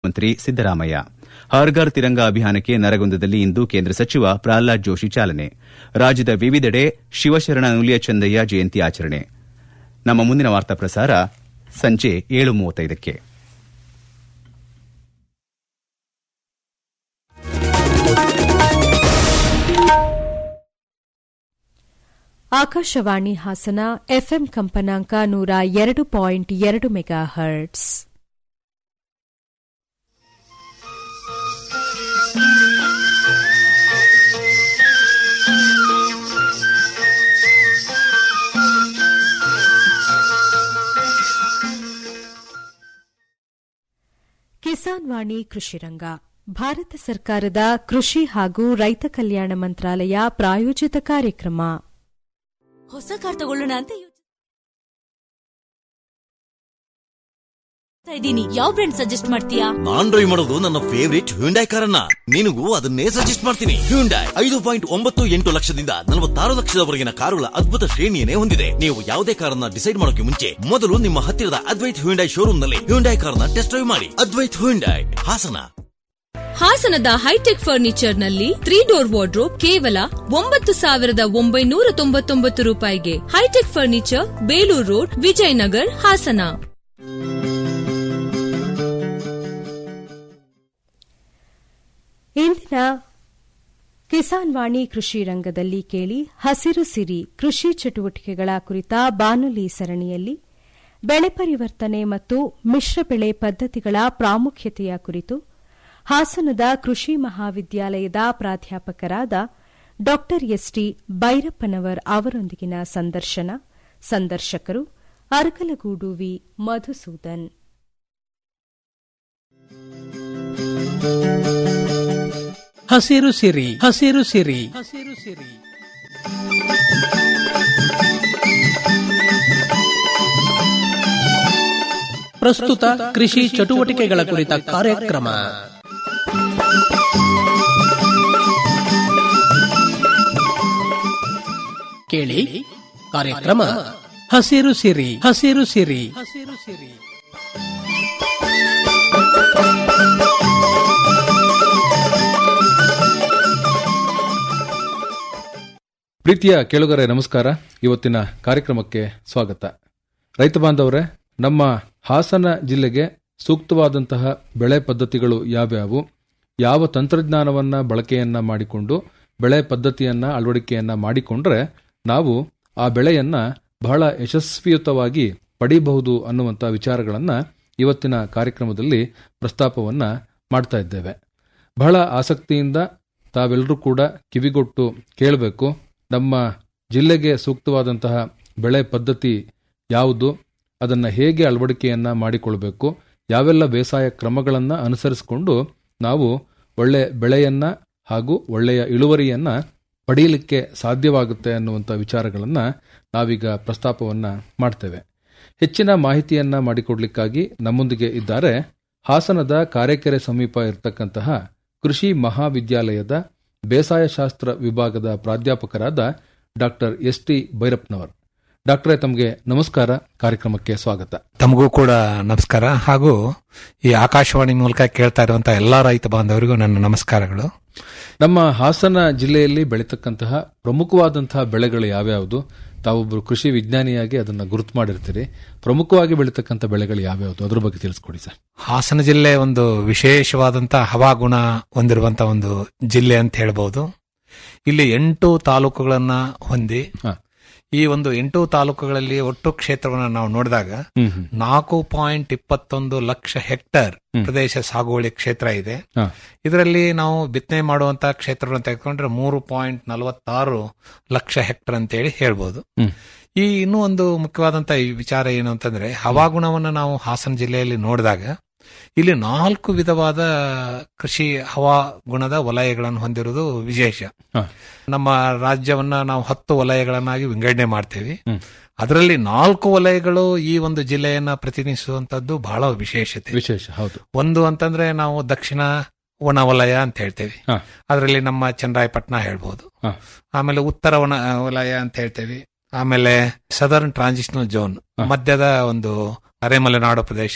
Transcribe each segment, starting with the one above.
ಮುಖ್ಯಮಂತ್ರಿ ಸಿದ್ದರಾಮಯ್ಯ ಹರ್ ಘರ್ ತಿರಂಗ ಅಭಿಯಾನಕ್ಕೆ ನರಗುಂದದಲ್ಲಿ ಇಂದು ಕೇಂದ್ರ ಸಚಿವ ಪ್ರಹ್ಲಾದ್ ಜೋಶಿ ಚಾಲನೆ ರಾಜ್ಯದ ವಿವಿಧೆಡೆ ಶಿವಶರಣ ನುಲಿಯ ಚಂದಯ್ಯ ಜಯಂತಿ ಆಚರಣೆ ನಮ್ಮ ಮುಂದಿನ ವಾರ್ತಾ ಪ್ರಸಾರ ಸಂಜೆ ಏಳು ಮೂವತ್ತೈದಕ್ಕೆ ಆಕಾಶವಾಣಿ ಹಾಸನ ಎಫ್ಎಂ ಕಂಪನಾಂಕ ನೂರ ಎರಡು ಪಾಯಿಂಟ್ ಎರಡು ಮೆಗಾ ಹರ್ಟ್ಸ್ ಕಿಸಾನ್ ವಾಣಿ ಕೃಷಿರಂಗ ಭಾರತ ಸರ್ಕಾರದ ಕೃಷಿ ಹಾಗೂ ರೈತ ಕಲ್ಯಾಣ ಮಂತ್ರಾಲಯ ಪ್ರಾಯೋಜಿತ ಕಾರ್ಯಕ್ರಮ ಹೊಸ ಕಾರ್ ತಗೊಳ್ಳೋಣ ಅಂತ ಯೋಚಿಸ್ತಾ ಇದ್ದೀನಿ ಯಾವ ಬ್ರ್ಯಾಂಡ್ ಸಜೆಸ್ಟ್ ಮಾಡ್ತೀಯಾ ನಾನ್ ಡ್ರೈವ್ ಮಾಡೋದು ನನ್ನ ಫೇವರಿಟ್ ಹ್ಯುಂಡೈ ಕಾರನ್ನ ನಿನಗೂ ಅದನ್ನೇ ಸಜೆಸ್ಟ್ ಮಾಡ್ತೀನಿ ಹ್ಯುಂಡೈ ಐದು ಪಾಯಿಂಟ್ ಒಂಬತ್ತು ಎಂಟು ಲಕ್ಷದಿಂದ ನಲವತ್ತಾರು ಲಕ್ಷದವರೆಗಿನ ಕಾರುಗಳ ಅದ್ಭುತ ಶ್ರೇಣಿಯನ್ನೇ ಹೊಂದಿದೆ ನೀವು ಯಾವುದೇ ಕಾರನ್ನ ಡಿಸೈಡ್ ಮಾಡೋಕೆ ಮುಂಚೆ ಮೊದಲು ನಿಮ್ಮ ಹತ್ತಿರದ ಅದ್ವೈತ್ ಹ್ಯುಂಡೈ ಶೋರೂಮ್ ನಲ್ಲಿ ಹ್ಯುಂಡೈ ಕಾರ್ನ ಟೆಸ್ಟ್ ಡ್ರೈವ್ ಮಾಡಿ ಅದ್ವೈತ್ ಹ್ಯುಂಡೈ ಹಾಸನ ಹಾಸನದ ಹೈಟೆಕ್ ಫರ್ನಿಚರ್ ನಲ್ಲಿ ತ್ರೀ ಡೋರ್ ವಾರ್ಡ್ರೋಬ್ ಕೇವಲ ಒಂಬತ್ತು ಸಾವಿರದ ಒಂಬೈನೂರ ತೊಂಬತ್ತೊಂಬತ್ತು ರೂಪಾಯಿಗೆ Hitech furniture Belur road Vijayanagar Hassan ಇಂದಿನ ಕಿಸಾನ್ ವಾಣಿ ಕೃಷಿ ರಂಗದಲ್ಲಿ ಕೇಳಿ ಹಸಿರು ಸಿರಿ ಕೃಷಿ ಚಟುವಟಿಕೆಗಳ ಕುರಿತ ಬಾನುಲಿ ಸರಣಿಯಲ್ಲಿ ಬೆಳೆ ಪರಿವರ್ತನೆ ಮತ್ತು ಮಿಶ್ರ ಬೆಳೆ ಪದ್ಧತಿಗಳ ಪ್ರಾಮುಖ್ಯತೆಯ ಕುರಿತು ಹಾಸನದ ಕೃಷಿ ಮಹಾವಿದ್ಯಾಲಯದ ಪ್ರಾಧ್ಯಾಪಕರಾದ ಡಾ ಎಸ್ಟಿ ಭೈರಪ್ಪನವರ್ ಅವರೊಂದಿಗಿನ ಸಂದರ್ಶನ ಸಂದರ್ಶಕರು ಅರಕಲಗೂಡು ವಿ ಮಧುಸೂದನ್ ಹಸಿರು ಸಿರಿ ಹಸಿರು ಸಿರಿ ಹಸಿರು ಸಿರಿ ಪ್ರಸ್ತುತ ಕೃಷಿ ಚಟುವಟಿಕೆಗಳ ಕುರಿತ ಕಾರ್ಯಕ್ರಮ ಕೇಳಿ ಕಾರ್ಯಕ್ರಮ ಹಸಿರು ಸಿರಿ ಹಸಿರು ಸಿರಿ ಹಸಿರು ಸಿರಿ ಪ್ರೀತಿಯ ಕೇಳುಗರೆ ನಮಸ್ಕಾರ ಇವತ್ತಿನ ಕಾರ್ಯಕ್ರಮಕ್ಕೆ ಸ್ವಾಗತ ರೈತ ಬಾಂಧವರೇ ನಮ್ಮ ಹಾಸನ ಜಿಲ್ಲೆಗೆ ಸೂಕ್ತವಾದಂತಹ ಬೆಳೆ ಪದ್ಧತಿಗಳು ಯಾವ್ಯಾವು ಯಾವ ತಂತ್ರಜ್ಞಾನವನ್ನ ಬಳಕೆಯನ್ನ ಮಾಡಿಕೊಂಡು ಬೆಳೆ ಪದ್ಧತಿಯನ್ನ ಅಳವಡಿಕೆಯನ್ನ ಮಾಡಿಕೊಂಡ್ರೆ ನಾವು ಆ ಬೆಳೆಯನ್ನ ಬಹಳ ಯಶಸ್ವಿಯುತವಾಗಿ ಪಡಿಬಹುದು ಅನ್ನುವಂಥ ವಿಚಾರಗಳನ್ನ ಇವತ್ತಿನ ಕಾರ್ಯಕ್ರಮದಲ್ಲಿ ಪ್ರಸ್ತಾಪವನ್ನ ಮಾಡ್ತಾ ಇದ್ದೇವೆ ಬಹಳ ಆಸಕ್ತಿಯಿಂದ ತಾವೆಲ್ಲರೂ ಕೂಡ ಕಿವಿಗೊಟ್ಟು ಕೇಳಬೇಕು ನಮ್ಮ ಜಿಲ್ಲೆಗೆ ಸೂಕ್ತವಾದಂತಹ ಬೆಳೆ ಪದ್ಧತಿ ಯಾವುದು ಅದನ್ನು ಹೇಗೆ ಅಳವಡಿಕೆಯನ್ನ ಮಾಡಿಕೊಳ್ಬೇಕು ಯಾವೆಲ್ಲ ಬೇಸಾಯ ಕ್ರಮಗಳನ್ನು ಅನುಸರಿಸಿಕೊಂಡು ನಾವು ಒಳ್ಳೆ ಬೆಳೆಯನ್ನ ಹಾಗೂ ಒಳ್ಳೆಯ ಇಳುವರಿಯನ್ನ ಪಡೆಯಲಿಕ್ಕೆ ಸಾಧ್ಯವಾಗುತ್ತೆ ಅನ್ನುವಂಥ ವಿಚಾರಗಳನ್ನು ನಾವೀಗ ಪ್ರಸ್ತಾಪವನ್ನ ಮಾಡ್ತೇವೆ ಹೆಚ್ಚಿನ ಮಾಹಿತಿಯನ್ನ ಮಾಡಿಕೊಡ್ಲಿಕ್ಕಾಗಿ ನಮ್ಮೊಂದಿಗೆ ಇದ್ದಾರೆ ಹಾಸನದ ಕಾರೆಕೆರೆ ಸಮೀಪ ಇರತಕ್ಕಂತಹ ಕೃಷಿ ಮಹಾವಿದ್ಯಾಲಯದ ಬೇಸಾಯ ಶಾಸ್ತ್ರ ವಿಭಾಗದ ಪ್ರಾಧ್ಯಾಪಕರಾದ ಡಾಕ್ಟರ್ ಎಸ್ ಟಿ ಭೈರಪ್ಪನವರ್ ಡಾಕ್ಟರೇ ತಮಗೆ ನಮಸ್ಕಾರ ಕಾರ್ಯಕ್ರಮಕ್ಕೆ ಸ್ವಾಗತ ತಮಗೂ ಕೂಡ ನಮಸ್ಕಾರ ಹಾಗೂ ಈ ಆಕಾಶವಾಣಿ ಮೂಲಕ ಕೇಳ್ತಾ ಇರುವಂತಹ ಎಲ್ಲಾ ರೈತ ಬಾಂಧವರಿಗೂ ನನ್ನ ನಮಸ್ಕಾರಗಳು ನಮ್ಮ ಹಾಸನ ಜಿಲ್ಲೆಯಲ್ಲಿ ಬೆಳೀತಕ್ಕಂತಹ ಪ್ರಮುಖವಾದಂತಹ ಬೆಳೆಗಳು ಯಾವ್ಯಾವುದು ತಾವೊಬ್ಬರು ಕೃಷಿ ವಿಜ್ಞಾನಿಯಾಗಿ ಅದನ್ನ ಗುರುತು ಮಾಡಿರ್ತೀರಿ ಪ್ರಮುಖವಾಗಿ ಬೆಳೀತಕ್ಕಂಥ ಬೆಳೆಗಳು ಯಾವ್ಯಾವುದು ಅದ್ರ ಬಗ್ಗೆ ತಿಳಿಸ್ಕೊಡಿ ಸರ್ ಹಾಸನ ಜಿಲ್ಲೆ ಒಂದು ವಿಶೇಷವಾದಂತಹ ಹವಾಗುಣ ಹೊಂದಿರುವಂತಹ ಒಂದು ಜಿಲ್ಲೆ ಅಂತ ಹೇಳ್ಬೋದು ಇಲ್ಲಿ ಎಂಟು ತಾಲೂಕುಗಳನ್ನ ಹೊಂದಿ ಹಾ. ಈ ಒಂದು ಎಂಟು ತಾಲೂಕುಗಳಲ್ಲಿ ಒಟ್ಟು ಕ್ಷೇತ್ರವನ್ನು ನಾವು ನೋಡಿದಾಗ ಹ್ಮ್ ಹ್ಮ್ ನಾಲ್ಕು ಪಾಯಿಂಟ್ ಇಪ್ಪತ್ತೊಂದು ಲಕ್ಷ ಹೆಕ್ಟರ್ ಪ್ರದೇಶ ಸಾಗುವಳಿ ಕ್ಷೇತ್ರ ಇದೆ ಹಾ. ಇದರಲ್ಲಿ ನಾವು ಬಿತ್ತನೆ ಮಾಡುವಂತಹ ಕ್ಷೇತ್ರಗಳನ್ನು ತೆಗೆದುಕೊಂಡ್ರೆ ಮೂರು ಪಾಯಿಂಟ್ ನಲವತ್ತಾರು ಲಕ್ಷ ಹೆಕ್ಟರ್ ಅಂತೇಳಿ ಹೇಳ್ಬೋದು ಹ್ಮ್. ಈ ಇನ್ನೂ ಒಂದು ಮುಖ್ಯವಾದಂತಹ ಈ ವಿಚಾರ ಏನು ಅಂತಂದ್ರೆ ಹವಾಗುಣವನ್ನು ನಾವು ಹಾಸನ ಜಿಲ್ಲೆಯಲ್ಲಿ ನೋಡಿದಾಗ ಇಲ್ಲಿ ನಾಲ್ಕು ವಿಧವಾದ ಕೃಷಿ ಹವಾಗುಣದ ವಲಯಗಳನ್ನು ಹೊಂದಿರುವುದು ವಿಶೇಷ ಹಾ. ನಮ್ಮ ರಾಜ್ಯವನ್ನ ನಾವು ಹತ್ತು ವಲಯಗಳನ್ನಾಗಿ ವಿಂಗಡಣೆ ಮಾಡ್ತೇವೆ ಹ್ಮ್. ಅದರಲ್ಲಿ ನಾಲ್ಕು ವಲಯಗಳು ಈ ಒಂದು ಜಿಲ್ಲೆಯನ್ನ ಪ್ರತಿನಿಧಿಸುವಂತದ್ದು ಬಹಳ ವಿಶೇಷತೆ ವಿಶೇಷ ಹೌದು ಒಂದು ಅಂತಂದ್ರೆ ನಾವು ದಕ್ಷಿಣ ಒಣ ವಲಯ ಅಂತ ಹೇಳ್ತೇವೆ ಹಾ. ಅದರಲ್ಲಿ ನಮ್ಮ ಚನ್ನರಾಯಪಟ್ಟಣ ಹೇಳ್ಬೋದು ಹಾ. ಆಮೇಲೆ ಉತ್ತರ ಒಣ ವಲಯ ಅಂತ ಹೇಳ್ತೇವೆ ಆಮೇಲೆ ಸದರ್ನ್ ಟ್ರಾನ್ಸಿಷನಲ್ ಝೋನ್ ಹಾ. ಮಧ್ಯದ ಒಂದು ಅರೆಮಲೆನಾಡು ಪ್ರದೇಶ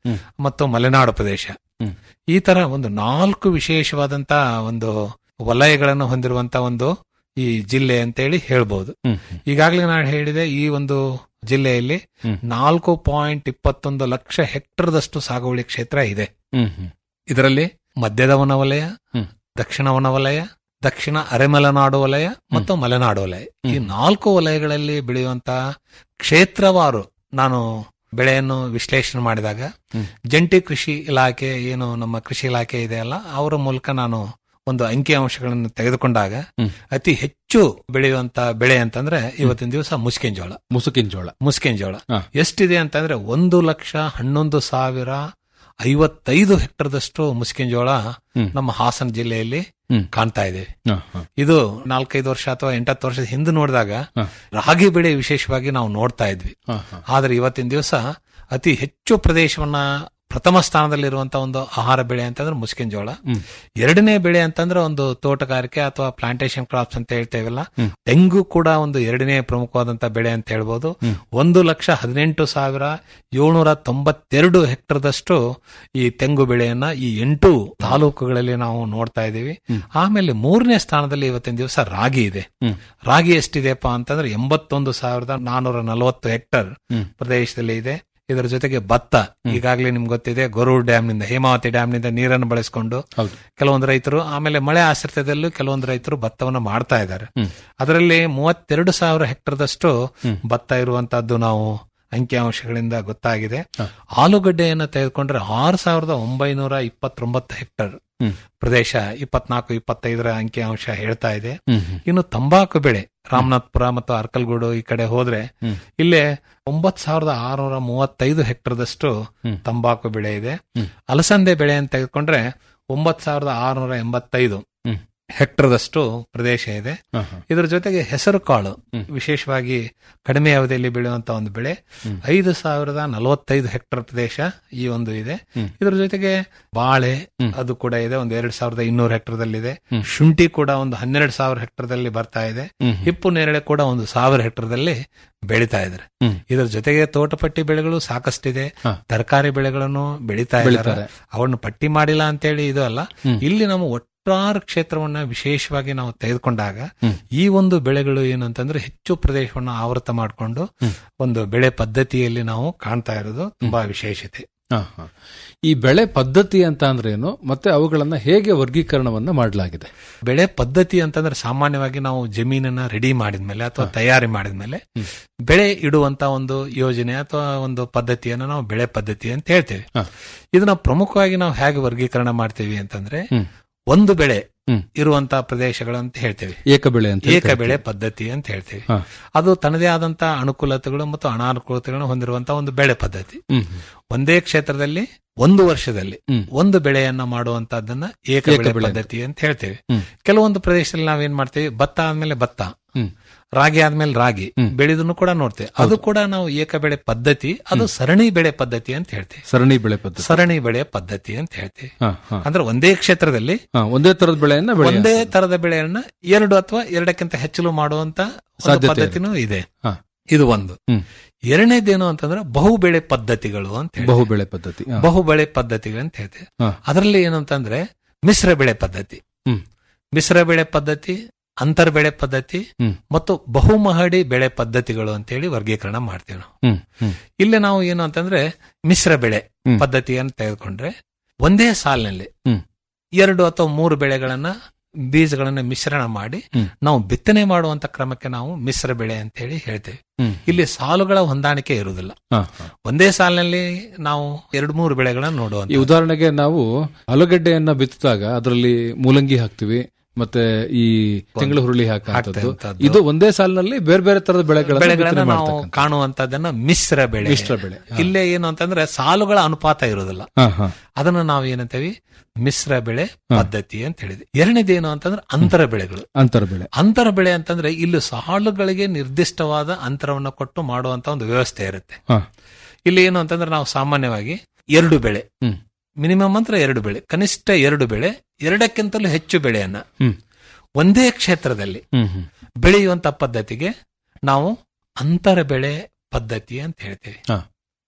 ಮತ್ತು ಮಲೆನಾಡು ಪ್ರದೇಶ ಹ್ಮ್. ಈ ತರ ಒಂದು ನಾಲ್ಕು ವಿಶೇಷವಾದಂತ ಒಂದು ವಲಯಗಳನ್ನು ಹೊಂದಿರುವಂತ ಒಂದು ಈ ಜಿಲ್ಲೆ ಅಂತೇಳಿ ಹೇಳ್ಬೋದು ಹ್ಮ್. ಈಗಾಗಲೇ ನಾನು ಹೇಳಿದೆ ಈ ಒಂದು ಜಿಲ್ಲೆಯಲ್ಲಿ ಹ್ಮ್. ನಾಲ್ಕು ಪಾಯಿಂಟ್ ಇಪ್ಪತ್ತೊಂದು ಲಕ್ಷ ಹೆಕ್ಟರ್ದಷ್ಟು ಸಾಗುವಳಿ ಕ್ಷೇತ್ರ ಇದೆ ಹ್ಮ್ ಹ್ಮ್ ಇದರಲ್ಲಿ ಮಧ್ಯದ ವನವಲಯ ಹ್ಮ್. ದಕ್ಷಿಣ ವನವಲಯ ದಕ್ಷಿಣ ಅರೆಮಲೆನಾಡು ವಲಯ ಮತ್ತು ಮಲೆನಾಡು ವಲಯ ಈ ಹ್ಮ್. ನಾಲ್ಕು ವಲಯಗಳಲ್ಲಿ ಬೆಳೆಯುವಂತಹ ಕ್ಷೇತ್ರವಾರು ನಾನು ಬೆಳೆಯನ್ನು ವಿಶ್ಲೇಷಣೆ ಮಾಡಿದಾಗ ಹ್ಮ್. ಜಂಟಿ ಕೃಷಿ ಇಲಾಖೆ ಏನು ನಮ್ಮ ಕೃಷಿ ಇಲಾಖೆ ಇದೆಯಲ್ಲ ಅವರ ಮೂಲಕ ನಾನು ಒಂದು ಅಂಕಿಅಂಶಗಳನ್ನು ತೆಗೆದುಕೊಂಡಾಗ ಹ್ಮ್. ಅತಿ ಹೆಚ್ಚು ಬೆಳೆಯುವಂತ ಬೆಳೆ ಅಂತಂದ್ರೆ ಇವತ್ತಿನ ದಿವಸ ಮುಸ್ಕಿನ ಜೋಳ ಮುಸುಕಿನ ಜೋಳ ಮುಸ್ಕಿನ ಜೋಳ ಹಾ. ಎಷ್ಟಿದೆ ಅಂತಂದ್ರೆ ಒಂದು ಲಕ್ಷ ಹನ್ನೊಂದು ಸಾವಿರ ಐವತ್ತೈದು ಹೆಕ್ಟರ್ದಷ್ಟು ಮುಸ್ಕಿನ ಜೋಳ ಹ್ಮ್. ನಮ್ಮ ಹಾಸನ ಜಿಲ್ಲೆಯಲ್ಲಿ ಹ್ಮ್. ಕಾಣ್ತಾ ಇದ್ದೇವೆ ಹಾ, ಹಾ. ಇದು ನಾಲ್ಕೈದು ವರ್ಷ ಅಥವಾ ಎಂಟತ್ತು ವರ್ಷದ ಹಿಂದೆ ನೋಡಿದಾಗ ಹಾ. ರಾಗಿ ಬೆಳೆ ವಿಶೇಷವಾಗಿ ನಾವು ನೋಡ್ತಾ ಇದ್ವಿ ಹಾ, ಹಾ. ಆದ್ರೆ ಇವತ್ತಿನ ದಿವಸ ಅತಿ ಹೆಚ್ಚು ಪ್ರದೇಶವನ್ನ ಪ್ರಥಮ ಸ್ಥಾನದಲ್ಲಿರುವಂತಹ ಒಂದು ಆಹಾರ ಬೆಳೆ ಅಂತಂದ್ರೆ ಮುಸ್ಕಿನ ಜೋಳ ಹ್ಮ್. ಎರಡನೇ ಬೆಳೆ ಅಂತಂದ್ರೆ ಒಂದು ತೋಟಗಾರಿಕೆ ಅಥವಾ ಪ್ಲಾಂಟೇಶನ್ ಕ್ರಾಪ್ಸ್ ಅಂತ ಹೇಳ್ತೇವಲ್ಲ ಹ್ಮ್. ತೆಂಗು ಕೂಡ ಒಂದು ಎರಡನೇ ಪ್ರಮುಖವಾದಂತ ಬೆಳೆ ಅಂತ ಹೇಳ್ಬೋದು ಹ್ಮ್. ಒಂದು ಲಕ್ಷ ಹದಿನೆಂಟು ಸಾವಿರ ಏಳ್ನೂರ ತೊಂಬತ್ತೆರಡು ಹೆಕ್ಟರ್ದಷ್ಟು ಈ ತೆಂಗು ಬೆಳೆಯನ್ನ ಈ ಎಂಟು ತಾಲೂಕುಗಳಲ್ಲಿ ನಾವು ನೋಡ್ತಾ ಇದ್ದೀವಿ ಹ್ಮ್. ಆಮೇಲೆ ಮೂರನೇ ಸ್ಥಾನದಲ್ಲಿ ಇವತ್ತಿನ ದಿವಸ ರಾಗಿ ಇದೆ ಹ್ಮ್. ರಾಗಿ ಎಷ್ಟಿದೆಯಪ್ಪ ಅಂತಂದ್ರೆ ಎಂಬತ್ತೊಂದು ಸಾವಿರದ ನಾನೂರ ನಲವತ್ತು ಹೆಕ್ಟರ್ ಹ್ಮ್. ಪ್ರದೇಶದಲ್ಲಿ ಇದೆ ಇದರ ಜೊತೆಗೆ ಭತ್ತ ಈಗಾಗಲೇ ನಿಮ್ಗೆ ಗೊತ್ತಿದೆ ಗೊರೂರು ಡ್ಯಾಮ್ ನಿಂದ ಹೇಮಾವತಿ ಡ್ಯಾಮ್ ನಿಂದ ನೀರನ್ನು ಬಳಸಿಕೊಂಡು ಹೌದು ಕೆಲವೊಂದು ರೈತರು ಆಮೇಲೆ ಮಳೆ ಆಶ್ರಿತದಲ್ಲೂ ಕೆಲವೊಂದು ರೈತರು ಭತ್ತವನ್ನು ಮಾಡ್ತಾ ಇದ್ದಾರೆ ಹ್ಮ್. ಅದರಲ್ಲಿ ಮೂವತ್ತೆರಡು ಸಾವಿರ ಹೆಕ್ಟರ್ದಷ್ಟು ಹ್ಮ್. ಭತ್ತ ಇರುವಂತಹದ್ದು ನಾವು ಅಂಕಿಅಂಶಗಳಿಂದ ಗೊತ್ತಾಗಿದೆ ಹ. ಆಲೂಗಡ್ಡೆಯನ್ನು ತೆಗೆದುಕೊಂಡ್ರೆ ಆರು ಸಾವಿರದ ಒಂಬೈನೂರ ಇಪ್ಪತ್ತೊಂಬತ್ತು ಹೆಕ್ಟರ್ ಹ್ಮ್. ಪ್ರದೇಶ ಇಪ್ಪತ್ನಾಲ್ಕು ಇಪ್ಪತ್ತೈದರ ಅಂಕಿಅಂಶ ಹೇಳ್ತಾ ಇದೆ ಹ್ಮ್ ಹ್ಮ್. ಇನ್ನು ತಂಬಾಕು ಬೆಳೆ ರಾಮನಾಥ್ಪುರ ಮತ್ತು ಅರ್ಕಲ್ಗೂಡು ಈ ಕಡೆ ಹೋದ್ರೆ ಹ್ಮ್. ಇಲ್ಲೇ ಒಂಬತ್ ಸಾವಿರದ ಆರುನೂರ ಮೂವತ್ತೈದು ಹೆಕ್ಟರ್ದಷ್ಟು ಹ್ಮ್. ತಂಬಾಕು ಬೆಳೆ ಇದೆ ಹ್ಮ್. ಅಲಸಂದೆ ಬೆಳೆ ಅಂತ ತೆಗೆದುಕೊಂಡ್ರೆ ಒಂಬತ್ ಸಾವಿರದ ಆರುನೂರ ಎಂಬತ್ತೈದು ಹ್ಮ್. ಹೆಕ್ಟರ್ದಷ್ಟು ಪ್ರದೇಶ ಇದೆ ಹಾ, ಹಾ. ಇದರ ಜೊತೆಗೆ ಹೆಸರು ಕಾಳು ಹ್ಮ್. ವಿಶೇಷವಾಗಿ ಕಡಿಮೆ ಅವಧಿಯಲ್ಲಿ ಬೆಳೆಯುವಂತ ಒಂದು ಬೆಳೆ ಹ್ಮ್. ಐದು ಸಾವಿರದ ನಲವತ್ತೈದು ಹೆಕ್ಟರ್ ಪ್ರದೇಶ ಈ ಒಂದು ಇದೆ ಹ್ಮ್. ಇದರ ಜೊತೆಗೆ ಬಾಳೆ ಹ್ಮ್. ಅದು ಕೂಡ ಇದೆ ಒಂದು ಎರಡ್ ಸಾವಿರದ ಇನ್ನೂರು ಹೆಕ್ಟರ್ದಲ್ಲಿದೆ ಹ್ಮ್. ಶುಂಠಿ ಕೂಡ ಒಂದು ಹನ್ನೆರಡು ಸಾವಿರ ಹೆಕ್ಟರ್ದಲ್ಲಿ ಬರ್ತಾ ಇದೆ ಹ್ಮ್ ಹ್ಮ್. ಹಿಪ್ಪು ನೇರಳೆ ಕೂಡ ಒಂದು ಸಾವಿರ ಹೆಕ್ಟರ್ದಲ್ಲಿ ಬೆಳೀತಾ ಇದ್ದಾರೆ ಹ್ಮ್. ಇದರ ಜೊತೆಗೆ ತೋಟಪಟ್ಟಿ ಬೆಳೆಗಳು ಸಾಕಷ್ಟಿದೆ ಹಾ. ತರಕಾರಿ ಬೆಳೆಗಳನ್ನು ಬೆಳೀತಾ ಇದ್ದಾರೆ ಬೆಳೀತಾರೆ. ಅವನ್ನ ಪಟ್ಟಿ ಮಾಡಿಲ್ಲ ಅಂತೇಳಿ ಇದು ಅಲ್ಲ ಹ್ಮ್. ಇಲ್ಲಿ ನಮ್ಮ ಒಟ್ಟಾರು ಕ್ಷೇತ್ರವನ್ನ ವಿಶೇಷವಾಗಿ ನಾವು ತೆಗೆದುಕೊಂಡಾಗ ಹ್ಮ್. ಈ ಒಂದು ಬೆಳೆಗಳು ಏನಂತಂದ್ರೆ ಹೆಚ್ಚು ಪ್ರದೇಶವನ್ನು ಆವೃತ ಮಾಡಿಕೊಂಡು ಹ್ಮ್. ಒಂದು ಬೆಳೆ ಪದ್ಧತಿಯಲ್ಲಿ ನಾವು ಕಾಣ್ತಾ ಇರೋದು ತುಂಬಾ ವಿಶೇಷತೆ ಹಾ, ಹಾ. ಈ ಬೆಳೆ ಪದ್ಧತಿ ಅಂತ ಅಂದ್ರೆ ಏನು ಮತ್ತೆ ಅವುಗಳನ್ನ ಹೇಗೆ ವರ್ಗೀಕರಣವನ್ನ ಮಾಡಲಾಗಿದೆ ಬೆಳೆ ಪದ್ಧತಿ ಅಂತಂದ್ರೆ ಸಾಮಾನ್ಯವಾಗಿ ನಾವು ಜಮೀನನ್ನ ರೆಡಿ ಮಾಡಿದ್ಮೇಲೆ ಅಥವಾ ತಯಾರಿ ಮಾಡಿದ್ಮೇಲೆ ಹ್ಮ್. ಬೆಳೆ ಇಡುವಂತ ಒಂದು ಯೋಜನೆ ಅಥವಾ ಒಂದು ಪದ್ಧತಿಯನ್ನ ನಾವು ಬೆಳೆ ಪದ್ಧತಿ ಅಂತ ಹೇಳ್ತೇವೆ ಹಾ. ಇದನ್ನ ಪ್ರಮುಖವಾಗಿ ನಾವು ಹೇಗೆ ವರ್ಗೀಕರಣ ಮಾಡ್ತೇವೆ ಅಂತಂದ್ರೆ ಹ್ಮ್. ಒಂದು ಬೆಳೆ ಹ್ಮ್. ಇರುವಂತಹ ಪ್ರದೇಶಗಳಂತ ಹೇಳ್ತೇವೆ ಏಕ ಬೆಳೆ ಅಂತ ಏಕ ಬೆಳೆ ಪದ್ಧತಿ ಅಂತ ಹೇಳ್ತೇವೆ ಹಾ. ಅದು ತನ್ನದೇ ಆದಂತ ಅನುಕೂಲತೆಗಳು ಮತ್ತು ಅನಾನುಕೂಲತೆಗಳನ್ನು ಹೊಂದಿರುವಂತಹ ಒಂದು ಬೆಳೆ ಪದ್ಧತಿ ಹ್ಮ್ ಹ್ಮ್. ಒಂದೇ ಕ್ಷೇತ್ರದಲ್ಲಿ ಒಂದು ವರ್ಷದಲ್ಲಿ ಹ್ಮ್. ಒಂದು ಬೆಳೆಯನ್ನ ಮಾಡುವಂತಹದ್ದನ್ನ ಏಕ ಏಕ ಬೆಳೆ ಬೆಳೆ ಪದ್ಧತಿ ಅಂತ ಹೇಳ್ತೇವೆ ಹ್ಮ್. ಕೆಲವೊಂದು ಪ್ರದೇಶದಲ್ಲಿ ನಾವೇನ್ ಮಾಡ್ತೇವೆ ಭತ್ತ ಆದ್ಮೇಲೆ ಭತ್ತ ಹ್ಮ್. ರಾಗಿ ಆದ್ಮೇಲೆ ರಾಗಿ ಹ್ಮ್. ಬೆಳೆದನ್ನು ಕೂಡ ನೋಡ್ತೇವೆ ಅದು ಕೂಡ ನಾವು ಏಕ ಬೆಳೆ ಪದ್ಧತಿ ಅದು ಸರಣಿ ಬೆಳೆ ಪದ್ಧತಿ ಅಂತ ಹೇಳ್ತೇವೆ ಸರಣಿ ಬೆಳೆ ಪದ್ಧತಿ ಸರಣಿ ಬೆಳೆ ಪದ್ಧತಿ ಅಂತ ಹೇಳ್ತೇವೆ ಹಾ, ಹಾ. ಅಂದ್ರೆ ಒಂದೇ ಕ್ಷೇತ್ರದಲ್ಲಿ ಹಾ, ಒಂದೇ ತರದ ಬೆಳೆಯನ್ನ ಬೆಳೆ ಒಂದೇ ತರದ ಬೆಳೆಯನ್ನ ಎರಡು ಅಥವಾ ಎರಡಕ್ಕಿಂತ ಹೆಚ್ಚಲು ಮಾಡುವಂತ ಒಂದು ಸಾಧ್ಯತೆ ಪದ್ಧತಿನೂ ಇದೆ ಹಾ. ಇದು ಒಂದು ಹ್ಮ್. ಎರಡನೇದೇನು ಅಂತಂದ್ರೆ ಬಹು ಬೆಳೆ ಪದ್ಧತಿಗಳು ಅಂತ ಹೇಳಿ ಬಹು ಬೆಳೆ ಪದ್ಧತಿ ಹಾ. ಬಹು ಬೆಳೆ ಪದ್ಧತಿಗಳು ಅಂತ ಹೇಳ್ತೇವೆ ಹಾ. ಅದರಲ್ಲಿ ಏನು ಅಂತಂದ್ರೆ ಮಿಶ್ರ ಬೆಳೆ ಪದ್ಧತಿ ಹ್ಮ್. ಮಿಶ್ರ ಬೆಳೆ ಪದ್ಧತಿ ಅಂತರ್ ಬೆಳೆ ಪದ್ಧತಿ ಹ್ಮ್. ಮತ್ತು ಬಹುಮಹಡಿ ಬೆಳೆ ಪದ್ಧತಿಗಳು ಅಂತೇಳಿ ವರ್ಗೀಕರಣ ಮಾಡ್ತೇವೆ ನಾವು ಹ್ಮ್ ಹ್ಮ್ ಇಲ್ಲಿ ನಾವು ಏನು ಅಂತಂದ್ರೆ ಮಿಶ್ರ ಬೆಳೆ ಹ್ಮ್. ಪದ್ಧತಿಯನ್ನು ತೆಗೆದುಕೊಂಡ್ರೆ ಒಂದೇ ಸಾಲಿನಲ್ಲಿ ಹ್ಮ್. ಎರಡು ಅಥವಾ ಮೂರು ಬೆಳೆಗಳನ್ನ ಬೀಜಗಳನ್ನ ಮಿಶ್ರಣ ಮಾಡಿ ಹ್ಮ್. ನಾವು ಬಿತ್ತನೆ ಮಾಡುವಂತ ಕ್ರಮಕ್ಕೆ ನಾವು ಮಿಶ್ರ ಬೆಳೆ ಅಂತ ಹೇಳಿ ಹೇಳ್ತೇವೆ ಹ್ಮ್. ಇಲ್ಲಿ ಸಾಲುಗಳ ಹೊಂದಾಣಿಕೆ ಇರುವುದಿಲ್ಲ ಹಾ, ಹಾ. ಒಂದೇ ಸಾಲಿನಲ್ಲಿ ನಾವು ಎರಡು ಮೂರು ಬೆಳೆಗಳನ್ನ ಈ ನೋಡುವಂತ ಉದಾಹರಣೆಗೆ ನಾವು ಆಲೂಗಡ್ಡೆಯನ್ನ ಬಿತ್ತಿದಾಗ ಅದರಲ್ಲಿ ಮೂಲಂಗಿ ಹಾಕ್ತಿವಿ ಮತ್ತೆ ಈ ತಿಂಗಳು ಹುರುಳಿ ಹಾಕುವಂಥದ್ದು ಹಾಕ್ತಕ್ಕಂಥದ್ದು. ಇದು ಒಂದೇ ಸಾಲಿನಲ್ಲಿ ಬೇರೆ ಬೇರೆ ತರದ ಬೆಳೆಗಳನ್ನ ಬೆಳೆಗಳನ್ನ ಬಿತ್ತನೆ ನಾವು ಮಾಡ್ತಕ್ಕಂಥದ್ದು. ಕಾಣುವಂತದನ್ನ ಮಿಶ್ರ ಬೆಳೆ ಮಿಶ್ರ ಬೆಳೆ. ಹಾ. ಇಲ್ಲೇ ಏನು ಅಂತಂದ್ರೆ ಸಾಲುಗಳ ಅನುಪಾತ ಇರುವುದಿಲ್ಲ ಹಾ, ಹಾ. ಅದನ್ನ ನಾವು ಏನಂತೇವಿ ಮಿಶ್ರ ಬೆಳೆ ಪದ್ಧತಿ ಅಂತ ಹೇಳಿದೆ ಎರಡನೇದೇನು ಅಂತಂದ್ರೆ ಅಂತರ ಬೆಳೆಗಳು ಅಂತರ ಬೆಳೆ ಅಂತರ ಬೆಳೆ ಅಂತಂದ್ರೆ ಇಲ್ಲಿ ಸಾಲುಗಳಿಗೆ ನಿರ್ದಿಷ್ಟವಾದ ಅಂತರವನ್ನು ಕೊಟ್ಟು ಮಾಡುವಂತ ಒಂದು ವ್ಯವಸ್ಥೆ ಇರುತ್ತೆ ಹಾ. ಇಲ್ಲಿ ಏನು ಅಂತಂದ್ರೆ ನಾವು ಸಾಮಾನ್ಯವಾಗಿ ಎರಡು ಬೆಳೆ ಹ್ಮ್. ಮಿನಿಮಮ್ ಮಾತ್ರ ಎರಡು ಬೆಳೆ ಕನಿಷ್ಠ ಎರಡು ಬೆಳೆ ಎರಡಕ್ಕಿಂತಲೂ ಹೆಚ್ಚು ಬೆಳೆಯನ್ನ ಹ್ಮ್. ಒಂದೇ ಕ್ಷೇತ್ರದಲ್ಲಿ ಹ್ಮ್ ಹ್ಮ್ ಬೆಳೆಯುವಂತ ಪದ್ಧತಿಗೆ ನಾವು ಅಂತರ ಬೆಳೆ ಪದ್ಧತಿ ಅಂತ ಹೇಳ್ತೇವೆ ಹಾ.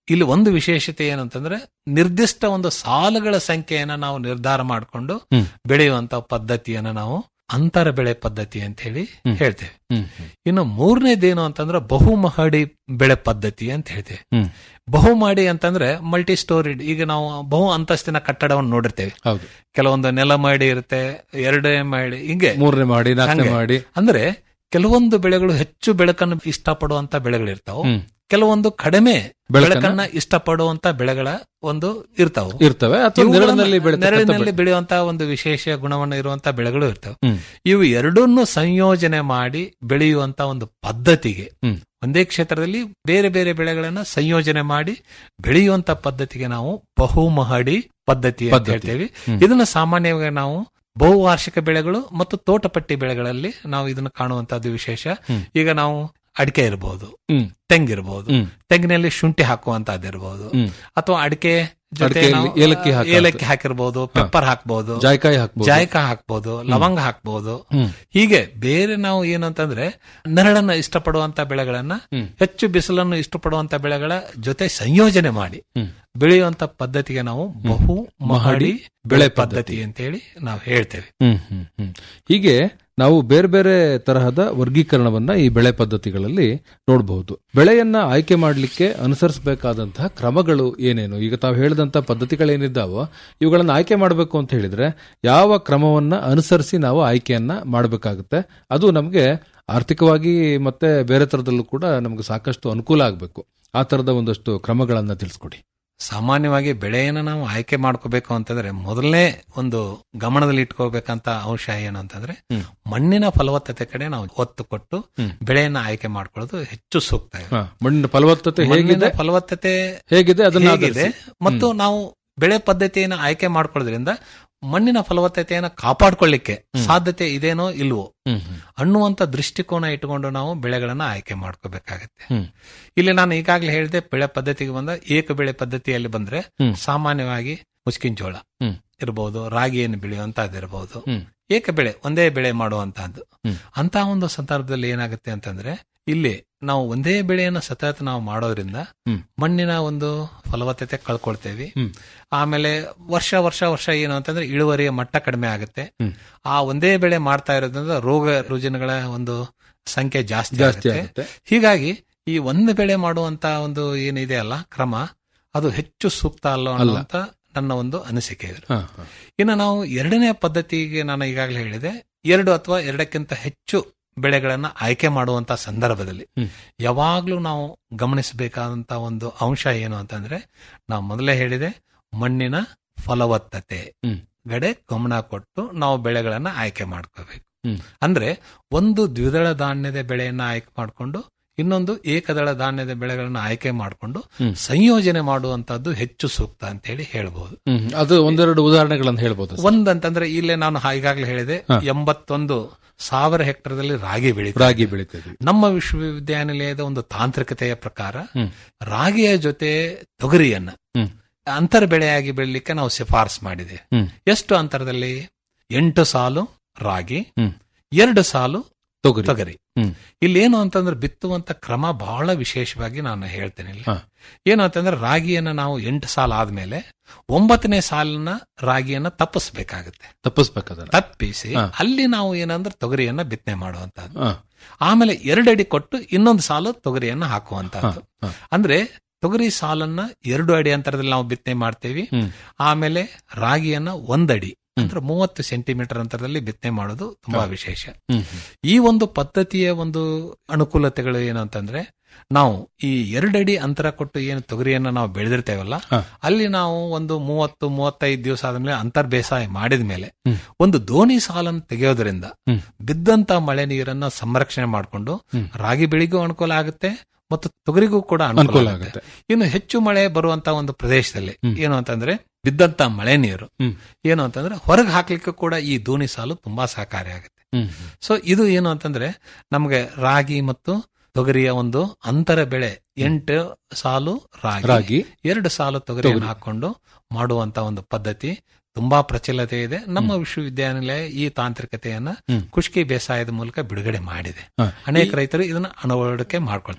ಇಲ್ಲಿ ಒಂದು ವಿಶೇಷತೆ ಏನಂತಂದ್ರೆ ನಿರ್ದಿಷ್ಟ ಒಂದು ಸಾಲುಗಳ ಸಂಖ್ಯೆಯನ್ನ ನಾವು ನಿರ್ಧಾರ ಮಾಡಿಕೊಂಡು ಹ್ಮ್. ಬೆಳೆಯುವಂತ ಪದ್ಧತಿಯನ್ನ ನಾವು ಅಂತರ ಬೆಳೆ ಪದ್ಧತಿ ಅಂತ ಹೇಳಿ ಹ್ಮ್. ಹೇಳ್ತೇವೆ ಹ್ಮ್ ಇನ್ನು ಮೂರನೇದೇನು ಅಂತಂದ್ರೆ ಬಹುಮಹಡಿ ಬೆಳೆ ಪದ್ಧತಿ ಅಂತ ಹೇಳ್ತೇವೆ ಹ್ಮ್ ಬಹುಮಾಡಿ ಅಂತಂದ್ರೆ ಮಲ್ಟಿ ಸ್ಟೋರಿಡ್ ಈಗ ನಾವು ಬಹು ಅಂತಸ್ತಿನ ಕಟ್ಟಡವನ್ನು ನೋಡಿರ್ತೇವೆ ಹೌದು ಕೆಲವೊಂದು ನೆಲ ಮಾಡಿ ಇರುತ್ತೆ ಎರಡನೇ ಮಾಡಿ ಹಿಂಗೆ ಮೂರನೇ ಮಾಡಿ ನಾಲ್ಕನೇ ಹಂಗೆ. ಮಾಡಿ ಅಂದ್ರೆ ಕೆಲವೊಂದು ಬೆಳೆಗಳು ಹೆಚ್ಚು ಬೆಳಕನ್ನು ಇಷ್ಟಪಡುವಂತ ಬೆಳೆಗಳಿರ್ತಾವ ಹ್ಮ್. ಕೆಲವೊಂದು ಕಡಿಮೆ ಬೆಳಕನ್ನ ಬೆಳಕನ್ನ ಇಷ್ಟಪಡುವಂತ ಬೆಳೆಗಳ ಒಂದು ಇರ್ತಾವ ಇರ್ತವೆ ಅಥವಾ ನೆರಳಿನಲ್ಲಿ ಬೆಳೆತಕ್ಕಂಥ ನೆರಳಿನಲ್ಲಿ ಬೆಳೆ. ಬೆಳೆಯುವಂತ ಒಂದು ವಿಶೇಷ ಗುಣವನ್ನು ಇರುವಂತ ಬೆಳೆಗಳು ಇರ್ತವೆ ಹ್ಮ್. ಇವು ಎರಡನ್ನೂ ಸಂಯೋಜನೆ ಮಾಡಿ ಬೆಳೆಯುವಂತ ಒಂದು ಪದ್ಧತಿಗೆ ಹ್ಮ್. ಒಂದೇ ಕ್ಷೇತ್ರದಲ್ಲಿ ಬೇರೆ ಬೇರೆ ಬೆಳೆಗಳನ್ನ ಸಂಯೋಜನೆ ಮಾಡಿ ಬೆಳೆಯುವಂತ ಪದ್ಧತಿಗೆ ನಾವು ಬಹುಮಹಡಿ ಪದ್ಧತಿ ಅಂತ ಪದ್ಧತಿ. ಹೇಳ್ತೇವೆ ಹ್ಮ್. ಇದನ್ನ ಸಾಮಾನ್ಯವಾಗಿ ನಾವು ಬಹುವಾರ್ಷಿಕ ಬೆಳೆಗಳು ಮತ್ತು ತೋಟಪಟ್ಟಿ ಬೆಳೆಗಳಲ್ಲಿ ನಾವು ಇದನ್ನು ಕಾಣುವಂತದ್ದು ವಿಶೇಷ ಹ್ಮ್. ಈಗ ನಾವು ಅಡಿಕೆ ಇರಬಹುದು ಹ್ಮ್. ತೆಂಗಿರಬಹುದು ಹ್ಮ್. ತೆಂಗಿನಲ್ಲಿ ಶುಂಠಿ ಹಾಕುವಂತದ್ದು ಇರಬಹುದು ಹ್ಮ್. ಅಥವಾ ಅಡಿಕೆ ಜೊತೆ ಅಡಿಕೆಯಲ್ಲಿ ನಾವು, ಏಲಕ್ಕಿ ಹಾಕುವಂಥದ್ದು. ಏಲಕ್ಕಿ ಹಾಕಿರ್ಬೋದು ಪೆಪ್ಪರ್ ಹಾಕ್ಬಹುದು ಜಾಯ್ಕಾಯಿ ಹಾಕ್ಬೋದು ಜಾಯಕ ಹಾಕ್ಬಹುದು ಲವಂಗ ಹಾಕ್ಬಹುದು ಹ್ಮ್. ಹೀಗೆ ಬೇರೆ ನಾವು ಏನಂತಂದ್ರೆ ನೆರಳನ್ನ ಇಷ್ಟಪಡುವಂತ ಬೆಳೆಗಳನ್ನ ಹ್ಮ್. ಹೆಚ್ಚು ಬಿಸಿಲನ್ನು ಇಷ್ಟಪಡುವಂತ ಬೆಳೆಗಳ ಜೊತೆ ಸಂಯೋಜನೆ ಮಾಡಿ ಹ್ಮ್. ಬೆಳೆಯುವಂತ ಪದ್ಧತಿಗೆ ನಾವು ಬಹು ಮಹಡಿ ಬೆಳೆ ಬೆಳೆ ಪದ್ಧತಿ ಅಂತೇಳಿ ನಾವು ಹೇಳ್ತೇವೆ ಹ್ಮ್ ಹ್ಮ್ ಹ್ಮ್ ಹೀಗೆ ನಾವು ಬೇರೆ ಬೇರೆ ತರಹದ ವರ್ಗೀಕರಣವನ್ನ ಈ ಬೆಳೆ ಪದ್ಧತಿಗಳಲ್ಲಿ ನೋಡಬಹುದು ಬೆಳೆಯನ್ನ ಆಯ್ಕೆ ಮಾಡಲಿಕ್ಕೆ ಅನುಸರಿಸಬೇಕಾದಂತಹ ಕ್ರಮಗಳು ಏನೇನು ಈಗ ತಾವು ಹೇಳಿದಂತ ಪದ್ಧತಿಗಳೇನಿದ್ದಾವೋ ಇವುಗಳನ್ನ ಆಯ್ಕೆ ಮಾಡಬೇಕು ಅಂತ ಹೇಳಿದ್ರೆ ಯಾವ ಕ್ರಮವನ್ನ ಅನುಸರಿಸಿ ನಾವು ಆಯ್ಕೆಯನ್ನ ಮಾಡಬೇಕಾಗುತ್ತೆ ಅದು ನಮಗೆ ಆರ್ಥಿಕವಾಗಿ ಮತ್ತೆ ಬೇರೆ ತರದಲ್ಲೂ ಕೂಡ ನಮಗೆ ಸಾಕಷ್ಟು ಅನುಕೂಲ ಆಗಬೇಕು ಆ ತರದ ಒಂದಷ್ಟು ಕ್ರಮಗಳನ್ನ ತಿಳಿಸ್ಕೊಡಿ ಸಾಮಾನ್ಯವಾಗಿ ಬೆಳೆಯನ್ನು ನಾವು ಆಯ್ಕೆ ಮಾಡ್ಕೋಬೇಕು ಅಂತಂದ್ರೆ ಮೊದಲನೇ ಒಂದು ಗಮನದಲ್ಲಿ ಇಟ್ಕೋಬೇಕಂತ ಅಂಶ ಏನು ಅಂತಂದ್ರೆ ಹ್ಮ್. ಮಣ್ಣಿನ ಫಲವತ್ತತೆ ಕಡೆ ನಾವು ಒತ್ತು ಕೊಟ್ಟು ಹ್ಮ್. ಬೆಳೆಯನ್ನ ಆಯ್ಕೆ ಮಾಡ್ಕೊಳ್ಳೋದು ಹೆಚ್ಚು ಸೂಕ್ತ ಇದೆ. ಹಾ, ಮಣ್ಣಿನ ಫಲವತ್ತತೆ ಮಣ್ಣಿನ ಹೇಗಿದೆ ಫಲವತ್ತತೆ ಹೇಗಿದೆ ಅದನ್ನ ಹೇಗಿದೆ ಆಧರಿಸಿ. ಮತ್ತು ನಾವು ಬೆಳೆ ಪದ್ಧತಿಯನ್ನು ಆಯ್ಕೆ ಮಾಡ್ಕೊಳ್ಳೋದ್ರಿಂದ ಮಣ್ಣಿನ ಫಲವತ್ತತೆಯನ್ನು ಕಾಪಾಡ್ಕೊಳ್ಳಿಕ್ಕೆ ಸಾಧ್ಯತೆ ಇದೇನೋ ಇಲ್ವೋ ಹ್ಮ್ ಹ್ಮ್ ಅನ್ನುವಂತ ದೃಷ್ಟಿಕೋನ ಇಟ್ಟುಕೊಂಡು ನಾವು ಬೆಳೆಗಳನ್ನ ಆಯ್ಕೆ ಮಾಡ್ಕೋಬೇಕಾಗತ್ತೆ ಹ್ಮ್. ಇಲ್ಲಿ ನಾನು ಈಗಾಗಲೇ ಹೇಳಿದೆ ಬೆಳೆ ಪದ್ಧತಿಗೆ ಬಂದ ಏಕ ಬೆಳೆ ಪದ್ಧತಿಯಲ್ಲಿ ಬಂದ್ರೆ ಹ್ಮ್. ಸಾಮಾನ್ಯವಾಗಿ ಮುಸ್ಕಿನ ಜೋಳ ಹ್ಮ್. ಇರಬಹುದು ರಾಗಿಯನ್ನು ಬೆಳೆಯುವಂತಹದ್ದಿರಬಹುದು ಹ್ಮ್. ಏಕ ಬೆಳೆ ಒಂದೇ ಬೆಳೆ ಮಾಡುವಂತಹದ್ದು ಹ್ಮ್. ಅಂತ ಒಂದು ಸಂದರ್ಭದಲ್ಲಿ ಏನಾಗುತ್ತೆ ಅಂತಂದ್ರೆ ಇಲ್ಲಿ ನಾವು ಒಂದೇ ಬೆಳೆಯನ್ನು ಸತತ ನಾವು ಮಾಡೋದ್ರಿಂದ ಹ್ಮ್. ಮಣ್ಣಿನ ಒಂದು ಫಲವತ್ತತೆ ಕಳ್ಕೊಳ್ತೇವೆ ಹ್ಮ್. ಆಮೇಲೆ ವರ್ಷ ವರ್ಷ ವರ್ಷ ಏನು ಅಂತಂದ್ರೆ ಇಳುವರಿಯ ಮಟ್ಟ ಕಡಿಮೆ ಆಗುತ್ತೆ ಹ್ಮ್. ಆ ಒಂದೇ ಬೆಳೆ ಮಾಡ್ತಾ ಇರೋದ್ರಿಂದ ರೋಗ ರುಜಿನಗಳ ಒಂದು ಸಂಖ್ಯೆ ಜಾಸ್ತಿ ಜಾಸ್ತಿ ಆಗುತ್ತೆ ಆಗುತ್ತೆ ಹೀಗಾಗಿ ಈ ಒಂದು ಬೆಳೆ ಮಾಡುವಂತ ಒಂದು ಏನಿದೆ ಅಲ್ಲ ಕ್ರಮ ಅದು ಹೆಚ್ಚು ಸೂಕ್ತ ಅಲ್ಲ ಅನ್ನುವಂತ ನನ್ನ ಒಂದು ಅನಿಸಿಕೆ ಇದೆ ಹಾ, ಹಾ. ಇನ್ನು ನಾವು ಎರಡನೇ ಪದ್ಧತಿಗೆ ನಾನು ಈಗಾಗಲೇ ಹೇಳಿದೆ ಎರಡು ಅಥವಾ ಎರಡಕ್ಕಿಂತ ಹೆಚ್ಚು ಬೆಳೆಗಳನ್ನ ಆಯ್ಕೆ ಮಾಡುವಂತ ಸಂದರ್ಭದಲ್ಲಿ ಹ್ಮ್. ಯಾವಾಗ್ಲೂ ನಾವು ಗಮನಿಸಬೇಕಾದಂತ ಒಂದು ಅಂಶ ಏನು ಅಂತಂದ್ರೆ ನಾವು ಮೊದಲೇ ಹೇಳಿದೆ ಮಣ್ಣಿನ ಫಲವತ್ತತೆ ಹ್ಮ್. ಗಡೆ ಗಮನ ಕೊಟ್ಟು ನಾವು ಬೆಳೆಗಳನ್ನ ಆಯ್ಕೆ ಮಾಡ್ಕೋಬೇಕು ಹ್ಮ್. ಅಂದ್ರೆ ಒಂದು ದ್ವಿದಳ ಧಾನ್ಯದ ಬೆಳೆಯನ್ನ ಆಯ್ಕೆ ಮಾಡಿಕೊಂಡು ಇನ್ನೊಂದು ಏಕದಳ ಧಾನ್ಯದ ಬೆಳೆಗಳನ್ನ ಆಯ್ಕೆ ಮಾಡಿಕೊಂಡು ಹ್ಮ್. ಸಂಯೋಜನೆ ಮಾಡುವಂತದ್ದು ಹೆಚ್ಚು ಸೂಕ್ತ ಅಂತ ಹೇಳಿ ಹೇಳ್ಬಹುದು ಹ್ಮ್ ಹ್ಮ್. ಅದು ಒಂದೆರಡು ಉದಾಹರಣೆಗಳನ್ನು ಹೇಳ್ಬೋದು ಸರ್. ಒಂದಂತಂದ್ರೆ ಇಲ್ಲೇ ನಾನು ಹಾ- ಈಗಾಗಲೇ ಹೇಳಿದೆ ಹಾ. ಎಂಬತ್ತೊಂದು ಸಾವಿರ ಹೆಕ್ಟರ್ದಲ್ಲಿ ರಾಗಿ ಬೆಳೆ ರಾಗಿ ಬೆಳಿತೀವಿ ನಮ್ಮ ವಿಶ್ವವಿದ್ಯಾನಿಲಯದ ಒಂದು ತಾಂತ್ರಿಕತೆಯ ಪ್ರಕಾರ ಹ್ಮ್. ರಾಗಿಯ ಜೊತೆ ತೊಗರಿಯನ್ನ ಹ್ಮ್. ಅಂತರ ಬೆಳೆಯಾಗಿ ಬೆಳಿಲಿಕ್ಕೆ ನಾವು ಶಿಫಾರಸ್ ಮಾಡಿದೆ ಹ್ಮ್. ಎಷ್ಟು ಅಂತರದಲ್ಲಿ ಎಂಟು ಸಾಲು ರಾಗಿ ಹ್ಮ್. ಎರಡು ಸಾಲು ತೊಗರಿ ತೊಗರಿ ಹ್ಮ್. ಇಲ್ಲೇನು ಅಂತಂದ್ರೆ ಬಿತ್ತುವಂತ ಕ್ರಮ ಬಹಳ ವಿಶೇಷವಾಗಿ ನಾನು ಹೇಳ್ತೇನೆ ಇಲ್ಲಿ ಹಾ. ಏನು ಅಂತಂದ್ರೆ ರಾಗಿಯನ್ನ ನಾವು ಎಂಟು ಸಾಲ ಆದ್ಮೇಲೆ ಒಂಬತ್ತನೇ ಸಾಲಿನ ರಾಗಿಯನ್ನ ತಪ್ಪಿಸ್ಬೇಕಾಗುತ್ತೆ ತಪ್ಪಿಸ್ಬೇಕದನ್ನ ತಪ್ಪಿಸಿ ಹಾ. ಅಲ್ಲಿ ನಾವು ಏನಂದ್ರೆ ತೊಗರಿಯನ್ನ ಬಿತ್ತನೆ ಮಾಡುವಂತಹದ್ದು ಹಾ, ಆಮೇಲೆ ಎರಡಡಿ ಕೊಟ್ಟು ಇನ್ನೊಂದು ಸಾಲು ತೊಗರಿಯನ್ನ ಹಾಕುವಂತಹದ್ದು ಹಾ. ಅಂದ್ರೆ ತೊಗರಿ ಸಾಲನ್ನ ಎರಡು ಅಡಿ ಅಂತರದಲ್ಲಿ ನಾವು ಬಿತ್ತನೆ ಮಾಡ್ತೇವೆ ಹ್ಮ್. ಆಮೇಲೆ ರಾಗಿಯನ್ನ ಒಂದಡಿ ಅಂದ್ರೆ ಮೂವತ್ತು ಸೆಂಟಿಮೀಟರ್ ಅಂತರದಲ್ಲಿ ಬಿತ್ತನೆ ಮಾಡೋದು ತುಂಬಾ ವಿಶೇಷ ಹ್ಮ್. ಈ ಒಂದು ಪದ್ಧತಿಯ ಒಂದು ಅನುಕೂಲತೆಗಳು ಏನು ಅಂತಂದ್ರೆ ನಾವು ಈ ಎರಡಡಿ ಅಂತರ ಕೊಟ್ಟು ಏನು ತೊಗರಿಯನ್ನ ನಾವು ಬೆಳೆದಿರ್ತೇವಲ್ಲ ಹಾ. ಅಲ್ಲಿ ನಾವು ಒಂದು ಮೂವತ್ತು ಮೂವತ್ತೈದು ದಿವಸ ಆದ್ಮೇಲೆ ಅಂತರ್ ಬೇಸಾಯ ಮಾಡಿದ ಮೇಲೆ ಹ್ಮ್. ಒಂದು ದೋಣಿ ಸಾಲನ್ನು ತೆಗೆಯೋದ್ರಿಂದ ಹ್ಮ್. ಬಿದ್ದಂತ ಮಳೆ ನೀರನ್ನ ಸಂರಕ್ಷಣೆ ಮಾಡಿಕೊಂಡು ಹ್ಮ್. ರಾಗಿ ಬೆಳೆಗೂ ಅನುಕೂಲ ಆಗುತ್ತೆ ಮತ್ತು ತೊಗರಿಗೂ ಕೂಡ ಅನುಕೂಲ ಅನುಕೂಲ ಆಗುತ್ತೆ ಆಗುತ್ತೆ ಇನ್ನು ಹೆಚ್ಚು ಮಳೆ ಬರುವಂತ ಒಂದು ಪ್ರದೇಶದಲ್ಲಿ ಹ್ಮ್. ಏನು ಅಂತಂದ್ರೆ ಬಿದ್ದಂತ ಮಳೆ ನೀರು ಹ್ಮ್. ಏನು ಅಂತಂದ್ರೆ ಹೊರಗೆ ಹಾಕ್ಲಿಕ್ಕೆ ಕೂಡ ಈ ದೋಣಿ ಸಾಲು ತುಂಬಾ ಸಹಕಾರಿಯಾಗುತ್ತೆ ಹ್ಮ್. ಸೊ ಇದು ಏನು ಅಂತಂದ್ರೆ ನಮಗೆ ರಾಗಿ ಮತ್ತು ತೊಗರಿಯ ಒಂದು ಅಂತರ ಬೆಳೆ ಎಂಟು ಸಾಲು ರಾಗಿ ರಾಗಿ ಎರಡು ಸಾಲು ತೊಗರಿಯನ್ನು ತೊಗರಿ. ಹಾಕೊಂಡು ಮಾಡುವಂತ ಒಂದು ಪದ್ಧತಿ ತುಂಬಾ ಪ್ರಚಲಿತ ಇದೆ ನಮ್ಮ ವಿಶ್ವವಿದ್ಯಾನಿಲಯ ಈ ತಾಂತ್ರಿಕತೆಯನ್ನ ಹ್ಮ್. ಖುಷ್ಕಿ ಬೇಸಾಯದ ಮೂಲಕ ಬಿಡುಗಡೆ ಮಾಡಿದೆ ಹಾ. ಅನೇಕ ರೈತರು ಇದನ್ನ ಅಳವಡಿಕೆ ಮಾಡ್ಕೊಳ್ತಾರೆ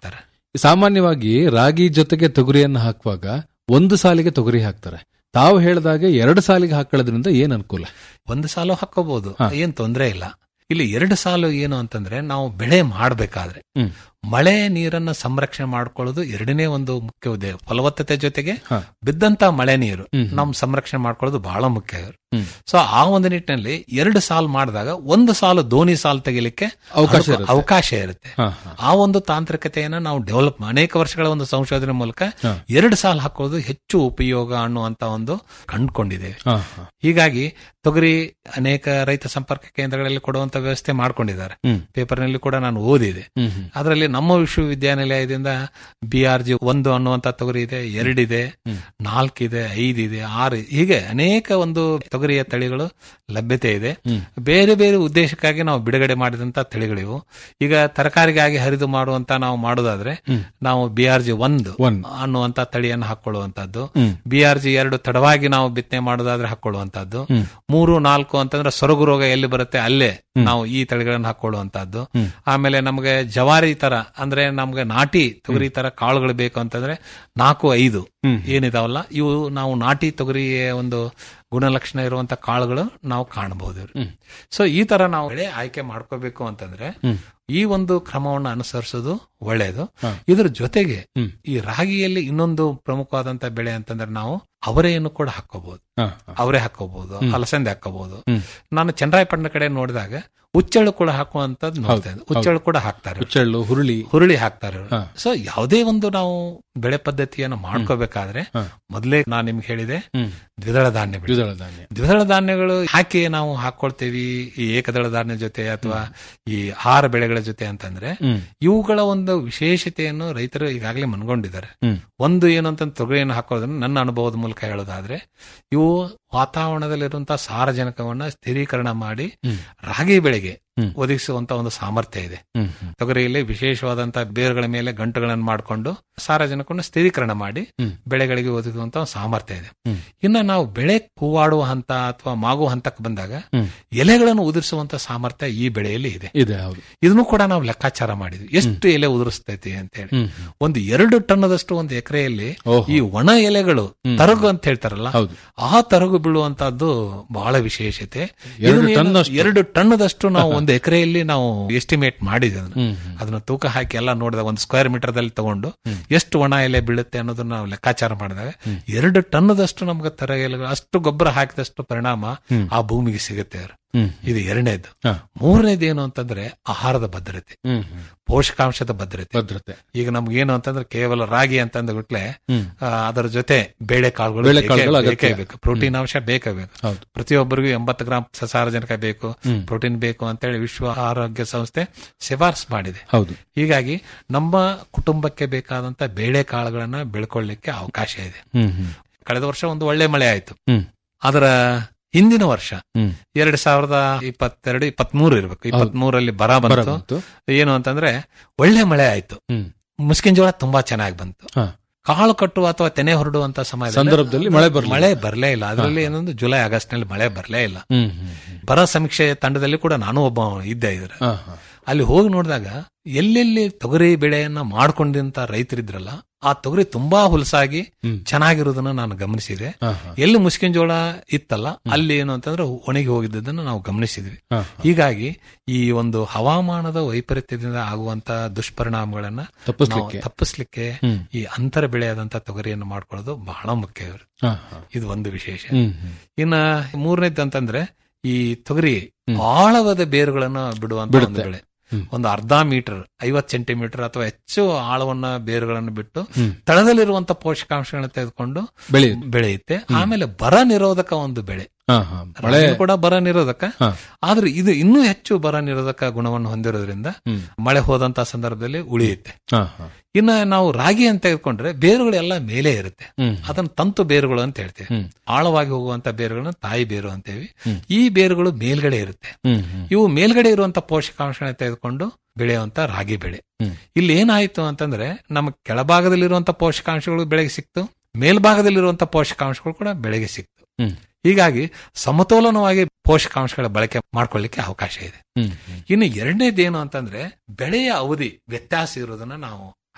ಸಾಮಾನ್ಯವಾಗಿ ರಾಗಿ ಜೊತೆಗೆ ತೊಗರಿಯನ್ನು ಹಾಕುವಾಗ ಒಂದು ಸಾಲಿಗೆ ತೊಗರಿ ಹಾಕ್ತಾರೆ ತಾವು ಹೇಳಿದಾಗೆ ಎರಡು ಸಾಲಿಗೆ ಹಾಕೊಳ್ಳೋದ್ರಿಂದ ಏನ್ ಅನುಕೂಲ ಒಂದು ಸಾಲು ಹಾಕೋಬಹುದು ಏನ್ ತೊಂದರೆ ಇಲ್ಲ ಇಲ್ಲಿ ಎರಡು ಸಾಲು ಏನು ಅಂತಂದ್ರೆ ನಾವು ಬೆಳೆ ಮಾಡಬೇಕಾದ್ರೆ ಹ್ಮ್. ಮಳೆ ನೀರನ್ನ ಸಂರಕ್ಷಣೆ ಮಾಡ್ಕೊಳ್ಳೋದು ಎರಡನೇ ಒಂದು ಮುಖ್ಯ ಉದ್ದೇಶ ಫಲವತ್ತತೆ ಜೊತೆಗೆ ಹಾ. ಬಿದ್ದಂತ ಮಳೆ ನೀರು ಹ್ಮ್. ನಾವು ಸಂರಕ್ಷಣೆ ಮಾಡ್ಕೊಳ್ಳೋದು ಬಹಳ ಮುಖ್ಯ ಹ್ಮ್. ಸೊ ಆ ಒಂದು ನಿಟ್ಟಿನಲ್ಲಿ ಎರಡು ಸಾಲು ಮಾಡಿದಾಗ ಒಂದು ಸಾಲು ದೋಣಿ ಸಾಲು ತೆಗಿಲಿಕ್ಕೆ ಅವಕಾಶ ಅನುಕೂ- ಇರುತ್ತೆ. ಅವಕಾಶ ಇರುತ್ತೆ ಹಾ, ಹಾ. ಆ ಒಂದು ತಾಂತ್ರಿಕತೆಯನ್ನ ನಾವು ಡೆವಲಪ್ ಅನೇಕ ವರ್ಷಗಳ ಒಂದು ಸಂಶೋಧನೆ ಮೂಲಕ ಹಾ. ಎರಡು ಸಾಲು ಹಾಕೋದು ಹೆಚ್ಚು ಉಪಯೋಗ ಅನ್ನುವಂತ ಒಂದು ಕಂಡುಕೊಂಡಿದ್ದೇವೆ ಹಾ, ಹಾ. ಹೀಗಾಗಿ ತೊಗರಿ ಅನೇಕ ರೈತ ಸಂಪರ್ಕ ಕೇಂದ್ರಗಳಲ್ಲಿ ಕೊಡುವಂತ ವ್ಯವಸ್ಥೆ ಮಾಡ್ಕೊಂಡಿದ್ದಾರೆ ಹ್ಮ್. ಪೇಪರ್ನಲ್ಲಿ ಕೂಡ ನಾನು ಓದಿದೆ ಹ್ಮ್, ಹ್ಮ್. ಅದರಲ್ಲಿ ನಮ್ಮ ವಿಶ್ವವಿದ್ಯಾನಿಲಯದಿಂದ ಬಿ ಆರ್ ಜಿ ಒಂದು ಅನ್ನುವಂತ ತೊಗರಿ ಇದೆ ಎರಡಿದೆ ನಾಲ್ಕಿದೆ ಐದಿದೆ ಆರು ಹೀಗೆ ಅನೇಕ ಒಂದು ತೊಗರಿಯ ತಳಿಗಳು ಲಭ್ಯತೆ ಇದೆ ಹ್ಮ್. ಬೇರೆ ಬೇರೆ ಉದ್ದೇಶಕ್ಕಾಗಿ ನಾವು ಬಿಡುಗಡೆ ಮಾಡಿದಂತ ತಳಿಗಳಿವು ಈಗ ತರಕಾರಿಗಾಗಿ ಹರಿದು ಮಾಡುವಂತ ನಾವು ಮಾಡೋದಾದ್ರೆ ನಾವು ಬಿ ಆರ್ ಜಿ ಒಂದು ಒಂದು. ಅನ್ನುವಂತ ತಳಿಯನ್ನು ಹಾಕೊಳ್ಳುವಂತದ್ದು ಹ್ಮ್. ಬಿ ಆರ್ ಜಿ ಎರಡು ತಡವಾಗಿ ನಾವು ಬಿತ್ತನೆ ಮಾಡೋದಾದ್ರೆ ಹಾಕೊಳ್ಳುವಂತದ್ದು ಹ್ಮ್. ಮೂರು ನಾಲ್ಕು ಅಂತಂದ್ರೆ ಸೊರಗು ರೋಗ ಎಲ್ಲಿ ಬರುತ್ತೆ ಅಲ್ಲೇ ನಾವು ಈ ತಳಿಗಳನ್ನು ಹಾಕೊಳ್ಳುವಂತದ್ದು ಹ್ಮ್. ಆಮೇಲೆ ನಮಗೆ ಜವಾರಿ ತರ ಅಂದ್ರೆ ನಮ್ಗೆ ನಾಟಿ ತೊಗರಿ ತರ ಕಾಳುಗಳು ಬೇಕು ಅಂತಂದ್ರೆ ನಾಲ್ಕು ಐದು ಹ್ಮ್. ಏನಿದಾವಲ್ಲ ಇವು ನಾವು ನಾಟಿ ತೊಗರಿಯ ಒಂದು ಗುಣಲಕ್ಷಣ ಇರುವಂತ ಕಾಳುಗಳು ನಾವು ಕಾಣಬಹುದು ಹ್ಮ್. ಸೊ ಈ ತರ ನಾವು ಬೆಳೆ ಆಯ್ಕೆ ಮಾಡ್ಕೋಬೇಕು ಅಂತಂದ್ರೆ ಹ್ಮ್. ಈ ಒಂದು ಕ್ರಮವನ್ನು ಅನುಸರಿಸೋದು ಒಳ್ಳೆಯದು ಹಾ. ಇದ್ರ ಜೊತೆಗೆ ಹ್ಮ್. ಈ ರಾಗಿಯಲ್ಲಿ ಇನ್ನೊಂದು ಪ್ರಮುಖವಾದಂತ ಬೆಳೆ ಅಂತಂದ್ರೆ ನಾವು ಅವರೆಯನ್ನು ಕೂಡ ಹಾಕೋಬಹುದು ಹಾ, ಹಾ. ಅವರೇ ಹಾಕೋಬಹುದು ಅಲಸಂದೆ ಹಾಕೋಬಹುದು ಹ್ಮ್. ನಾನು ಚನ್ನರಾಯಪಟ್ಟಣ ಕಡೆ ನೋಡಿದಾಗ ಉಚ್ಚಳು ಕೂಡ ಹಾಕುವಂತದ್ದು ನೋಡ್ತಾ ಇದ್ದೆ ಉಚ್ಚಳು ಕೂಡ ಹಾಕ್ತಾರೆ ಹುಚ್ಚೆಳ್ಳು ಹುರುಳಿ ಹುರುಳಿ ಹಾಕ್ತಾರೆ ಹಾ. ಸೊ ಯಾವುದೇ ಒಂದು ನಾವು ಬೆಳೆ ಪದ್ಧತಿಯನ್ನು ಮಾಡ್ಕೋಬೇಕಾದ್ರೆ ಹಾ. ಮೊದಲೇ ನಾನು ನಿಮ್ಗೆ ಹೇಳಿದೆ ಹ್ಮ್. ದ್ವಿದಳ ಧಾನ್ಯ ಬೆಳೆ. ದ್ವಿದಳ ಧಾನ್ಯ ದ್ವಿದಳ ಧಾನ್ಯಗಳು ಯಾಕೆ ನಾವು ಹಾಕೊಳ್ತೇವಿ ಈ ಏಕದಳ ಧಾನ್ಯ ಜೊತೆ ಅಥವಾ ಈ ಆಹಾರ ಬೆಳೆಗಳ ಜೊತೆ ಅಂತಂದ್ರೆ ಹ್ಮ್. ಇವುಗಳ ಒಂದು ವಿಶೇಷತೆಯನ್ನು ರೈತರು ಈಗಾಗಲೇ ಮನ್ಕೊಂಡಿದ್ದಾರೆ ಹ್ಮ್. ಒಂದು ಏನು ಅಂತ ತೊಗರಿಯನ್ನು ಹಾಕೋದನ್ನ ನನ್ನ ಅನುಭವದ ಮೂಲಕ ಹೇಳೋದಾದ್ರೆ ಇವು ವಾತಾವರಣದಲ್ಲಿರುವಂತಹ ಸಾರಜನಕವನ್ನ ಸ್ಥಿರೀಕರಣ ಮಾಡಿ ಹ್ಮ್. ರಾಗಿ ಬೆಳೆಗೆ ಹ್ಮ್. ಒದಗಿಸುವಂತ ಒಂದು ಸಾಮರ್ಥ್ಯ ಇದೆ ಹ್ಮ್, ಹ್ಮ್. ತೊಗರಿಯಲ್ಲಿ ವಿಶೇಷವಾದಂತಹ ಬೇರುಗಳ ಮೇಲೆ ಗಂಟುಗಳನ್ನು ಮಾಡಿಕೊಂಡು ಸಾರಜನಕವನ್ನು ಸ್ಥಿರೀಕರಣ ಮಾಡಿ ಹ್ಮ್. ಬೆಳೆಗಳಿಗೆ ಒದಗುವಂತ ಒಂದು ಸಾಮರ್ಥ್ಯ ಇದೆ ಹ್ಮ್. ಇನ್ನ ನಾವು ಬೆಳೆ ಹೂವಾಡುವ ಹಂತ ಅಥವಾ ಮಾಗುವ ಹಂತಕ್ಕೆ ಬಂದಾಗ ಹ್ಮ್. ಎಲೆಗಳನ್ನು ಉದುರಿಸುವಂತ ಸಾಮರ್ಥ್ಯ ಈ ಬೆಳೆಯಲ್ಲಿ ಇದೆ ಇದೆ ಹೌದು ಇದನ್ನು ಕೂಡ ನಾವು ಲೆಕ್ಕಾಚಾರ ಮಾಡಿದ್ವಿ ಎಷ್ಟು ಎಲೆ ಉದುರಿಸ್ತೈತಿ ಅಂತ ಹೇಳಿ ಹ್ಮ್. ಒಂದು ಎರಡು ಟನ್ನದಷ್ಟು ಒಂದು ಎಕರೆಯಲ್ಲಿ ಓಹೋ. ಈ ಒಣ ಎಲೆಗಳು ತರಗು ಅಂತ ಹೇಳ್ತಾರಲ್ಲ ಹೌದು ಆ ತರಗು ಬೀಳುವಂತಹದ್ದು ಬಹಳ ವಿಶೇಷತೆ ಎರಡು ಇದನ್ನ ಏನು- ಟನ್ನಷ್ಟು? ಎರಡು ಟನ್ನದಷ್ಟು ನಾವು ಒಂದು ಎಕರೆಯಲ್ಲಿ ನಾವು ಎಸ್ಟಿಮೇಟ್ ಮಾಡಿದ್ವಿ ಅದನ್ನ ಹ್ಮ್, ಹ್ಮ್. ಅದನ್ನ ತೂಕ ಹಾಕಿ ಎಲ್ಲ ನೋಡಿದಾಗ ಒಂದು ಸ್ಕ್ವೇರ್ ಮೀಟರ್ ದಲ್ಲಿ ತಗೊಂಡು ಎಷ್ಟು ಒಣ ಎಲೆ ಬೀಳುತ್ತೆ ಅನ್ನೋದನ್ನ ನಾವು ಲೆಕ್ಕಾಚಾರ ಮಾಡಿದಾಗ ಎರಡು ಟನ್ನದಷ್ಟು ನಮ್ಗೆ ತರ ಎಲೆಗಳು ಅಷ್ಟು ಗೊಬ್ಬರ ಹಾಕಿದಷ್ಟು ಪರಿಣಾಮ ಆ ಭೂಮಿಗೆ ಸಿಗುತ್ತೆ ಅವ್ರು. ಹ್ಮ್. ಇದು ಎರಡನೇದು ಹಾ. ಮೂರನೇದು ಏನು ಅಂತಂದ್ರೆ ಆಹಾರದ ಭದ್ರತೆ ಹ್ಮ್, ಹ್ಮ್. ಪೋಷಕಾಂಶದ ಭದ್ರತೆ ಭದ್ರತೆ ಈಗ ನಮ್ಗೇನು ಅಂತಂದ್ರೆ ಕೇವಲ ರಾಗಿ ಅಂತಂದ್ಬಿಟ್ಲೆ ಹ್ಮ್. ಆ, ಅದರ ಜೊತೆ ಬೇಳೆಕಾಳುಗಳು ಬೇಳೆಕಾಳುಗಳು ಬೇಕೇ- ಅಗತ್ಯ. ಬೇಕೇ ಬೇಕು ಪ್ರೋಟೀನ್ ಅಂಶ ಬೇಕೇ ಬೇಕು ಹೌದು ಪ್ರತಿಯೊಬ್ಬರಿಗೂ ಎಂಬತ್ತು ಗ್ರಾಂ ಸಾರಜನಕ ಬೇಕು ಹ್ಮ್. ಪ್ರೋಟೀನ್ ಬೇಕು ಅಂತೇಳಿ ವಿಶ್ವ ಆರೋಗ್ಯ ಸಂಸ್ಥೆ ಶಿಫಾರಸ್ ಮಾಡಿದೆ ಹೌದು ಹೀಗಾಗಿ ನಮ್ಮ ಕುಟುಂಬಕ್ಕೆ ಬೇಕಾದಂತ ಬೇಳೆಕಾಳುಗಳನ್ನ ಬೆಳ್ಕೊಳ್ಳಿಕ್ಕೆ ಅವಕಾಶ ಇದೆ ಹ್ಮ್ ಹ್ಮ್ ಕಳೆದ ವರ್ಷ ಒಂದು ಒಳ್ಳೆ ಮಳೆ ಆಯ್ತು ಹ್ಮ್. ಅದರ ಹಿಂದಿನ ವರ್ಷ ಹ್ಮ್. ಎರಡ್ ಸಾವಿರದ ಇಪ್ಪತ್ತೆರಡು ಇಪ್ಪತ್ಮೂರು ಇರ್ಬೇಕು ಇಪ್ಪತ್ಮೂರಲ್ಲಿ ಬರ ಬರ ಬಂತು ಬಂತು. ಏನು ಅಂತಂದ್ರೆ ಒಳ್ಳೆ ಮಳೆ ಆಯ್ತು ಹ್ಮ್. ಮುಸ್ಕಿನ ಜೋಳ ತುಂಬಾ ಚೆನ್ನಾಗಿ ಬಂತು ಹಾ. ಕಾಳು ಕಟ್ಟುವ ಅಥವಾ ತೆನೆ ಹೊರಡುವಂತ ಸಮಯ ಸಂದರ್ಭದಲ್ಲಿ ಮಳೆ ಬರ್ಲಿಲ್ಲ. ಮಳೆ ಬರಲೇ ಇಲ್ಲ ಅದರಲ್ಲಿ ಏನೊಂದು ಜುಲೈ ಆಗಸ್ಟ್ ನಲ್ಲಿ ಮಳೆ ಬರಲೇ ಇಲ್ಲ ಹ್ಮ್ ಹ್ಮ್ ಹ್ಮ್. ಬರ ಸಮೀಕ್ಷೆ ತಂಡದಲ್ಲಿ ಕೂಡ ನಾನು ಒಬ್ಬ ಇದ್ದೆ ಇದ್ರ ಹಾ, ಹಾ. ಅಲ್ಲಿ ಹೋಗಿ ನೋಡಿದಾಗ ಎಲ್ಲೆಲ್ಲಿ ತೊಗರಿ ಬೆಳೆಯನ್ನ ಮಾಡ್ಕೊಂಡಿಂತ ರೈತರಿದ್ರಲ್ಲ ಆ ತೊಗರಿ ತುಂಬಾ ಹುಲಸಾಗಿ ಹ್ಮ್. ಚೆನ್ನಾಗಿರೋದನ್ನ ನಾನು ಗಮನಿಸಿದೆ ಹಾ, ಹಾ. ಎಲ್ಲಿ ಮುಸ್ಕಿನ ಜೋಳ ಇತ್ತಲ್ಲ ಅಲ್ಲಿ ಏನು ಅಂತಂದ್ರೆ ಒಣಗಿ ಹೋಗಿದ್ದನ್ನ ನಾವು ಗಮನಿಸಿದ್ವಿ ಹಾ, ಹೀಗಾಗಿ ಈ ಒಂದು ಹವಾಮಾನದ ವೈಪರೀತ್ಯದಿಂದ ಆಗುವಂತ ದುಷ್ಪರಿಣಾಮಗಳನ್ನ ತಪ್ಪಿಸ್ಲಿಕ್ಕೆ. ನಾವು ತಪ್ಪಿಸ್ಲಿಕ್ಕೆ ಹ್ಮ್. ಈ ಅಂತರ ಬೆಳೆಯಾದಂತ ತೊಗರಿಯನ್ನು ಮಾಡ್ಕೊಳ್ಳೋದು ಬಹಳ ಮುಖ್ಯ ಇವ್ರು. ಹಾ, ಹಾ. ಇದು ಒಂದು ವಿಶೇಷ ಹ್ಮ್ ಹ್ಮ್. ಇನ್ನ ಮೂರನೇದ್ದು ಅಂತಂದ್ರೆ ಈ ತೊಗರಿ ಆಳವಾದ ಬೇರುಗಳನ್ನ ಬಿಡುವಂತ ಒಂದು ಬಿಡುತ್ತೆ. ಬೆಳೆ ಹ್ಮ್. ಒಂದು ಅರ್ಧ ಮೀಟರ್ ಐವತ್ ಸೆಂಟಿಮೀಟರ್ ಅಥವಾ ಹೆಚ್ಚು ಆಳವನ್ನ ಬೇರುಗಳನ್ನು ಬಿಟ್ಟು ಹ್ಮ್. ತಳದಲ್ಲಿರುವಂತ ಪೋಷಕಾಂಶಗಳನ್ನ ತೆಗೆದುಕೊಂಡು ಬೆಳೆಯುತ್ತೆ. ಬೆಳೆಯುತ್ತೆ ಆಮೇಲೆ ಬರ ನಿರೋಧಕ ಒಂದು ಬೆಳೆ ಹಾ, ಹಾ. ಮಳೆ ರಾಗಿ ಕೂಡ ಬರ ನಿರೋಧಕ ಹಾ. ಆದ್ರೆ ಇದು ಇನ್ನೂ ಹೆಚ್ಚು ಬರ ನಿರೋಧಕ ಗುಣವನ್ನು ಹೊಂದಿರೋದ್ರಿಂದ ಹ್ಮ್. ಮಳೆ ಹೋದಂತ ಸಂದರ್ಭದಲ್ಲಿ ಉಳಿಯುತ್ತೆ ಹಾ, ಹಾ. ಇನ್ನ ನಾವು ರಾಗಿ ಅಂತ ತೆಗೆದುಕೊಂಡ್ರೆ ಬೇರುಗಳೆಲ್ಲ ಮೇಲೆ ಇರುತ್ತೆ ಹ್ಮ್. ಅದನ್ನ ತಂತು ಬೇರುಗಳು ಅಂತ ಹೇಳ್ತೇವೆ ಹ್ಮ್. ಆಳವಾಗಿ ಹೋಗುವಂತ ಬೇರುಗಳನ್ನ ತಾಯಿ ಬೇರು ಅಂತೇವಿ ಹ್ಮ್. ಈ ಬೇರುಗಳು ಮೇಲ್ಗಡೆ ಇರುತ್ತೆ ಹ್ಮ್ ಹ್ಮ್. ಇವು ಮೇಲ್ಗಡೆ ಇರುವಂತ ಪೋಷಕಾಂಶಗಳನ್ನ ತೆಗೆದುಕೊಂಡು ಬೆಳೆಯುವಂತ ರಾಗಿ ಬೆಳೆ ಹ್ಮ್. ಇಲ್ಲಿ ಏನಾಯ್ತು ಅಂತಂದ್ರೆ ನಮ್ಮ ಕೆಳಭಾಗದಲ್ಲಿರುವಂತ ಪೋಷಕಾಂಶಗಳು ಬೆಳೆಗೆ ಸಿಕ್ತು ಮೇಲ್ಭಾಗದಲ್ಲಿರುವಂತ ಪೋಷಕಾಂಶಗಳು ಕೂಡ ಬೆಳೆಗೆ ಸಿಕ್ತು ಹ್ಮ್. ಹೀಗಾಗಿ ಸಮತೋಲನವಾಗಿ ಪೋಷಕಾಂಶಗಳ ಬಳಕೆ ಮಾಡ್ಕೊಳ್ಳಿಕ್ಕೆ ಅವಕಾಶ ಇದೆ ಹ್ಮ್ ಹ್ಮ್. ಇನ್ನು ಎರಡನೇದೇನು ಅಂತಂದ್ರೆ ಬೆಳೆಯ ಅವಧಿ ವ್ಯತ್ಯಾಸ ಇರೋದನ್ನ ನಾವು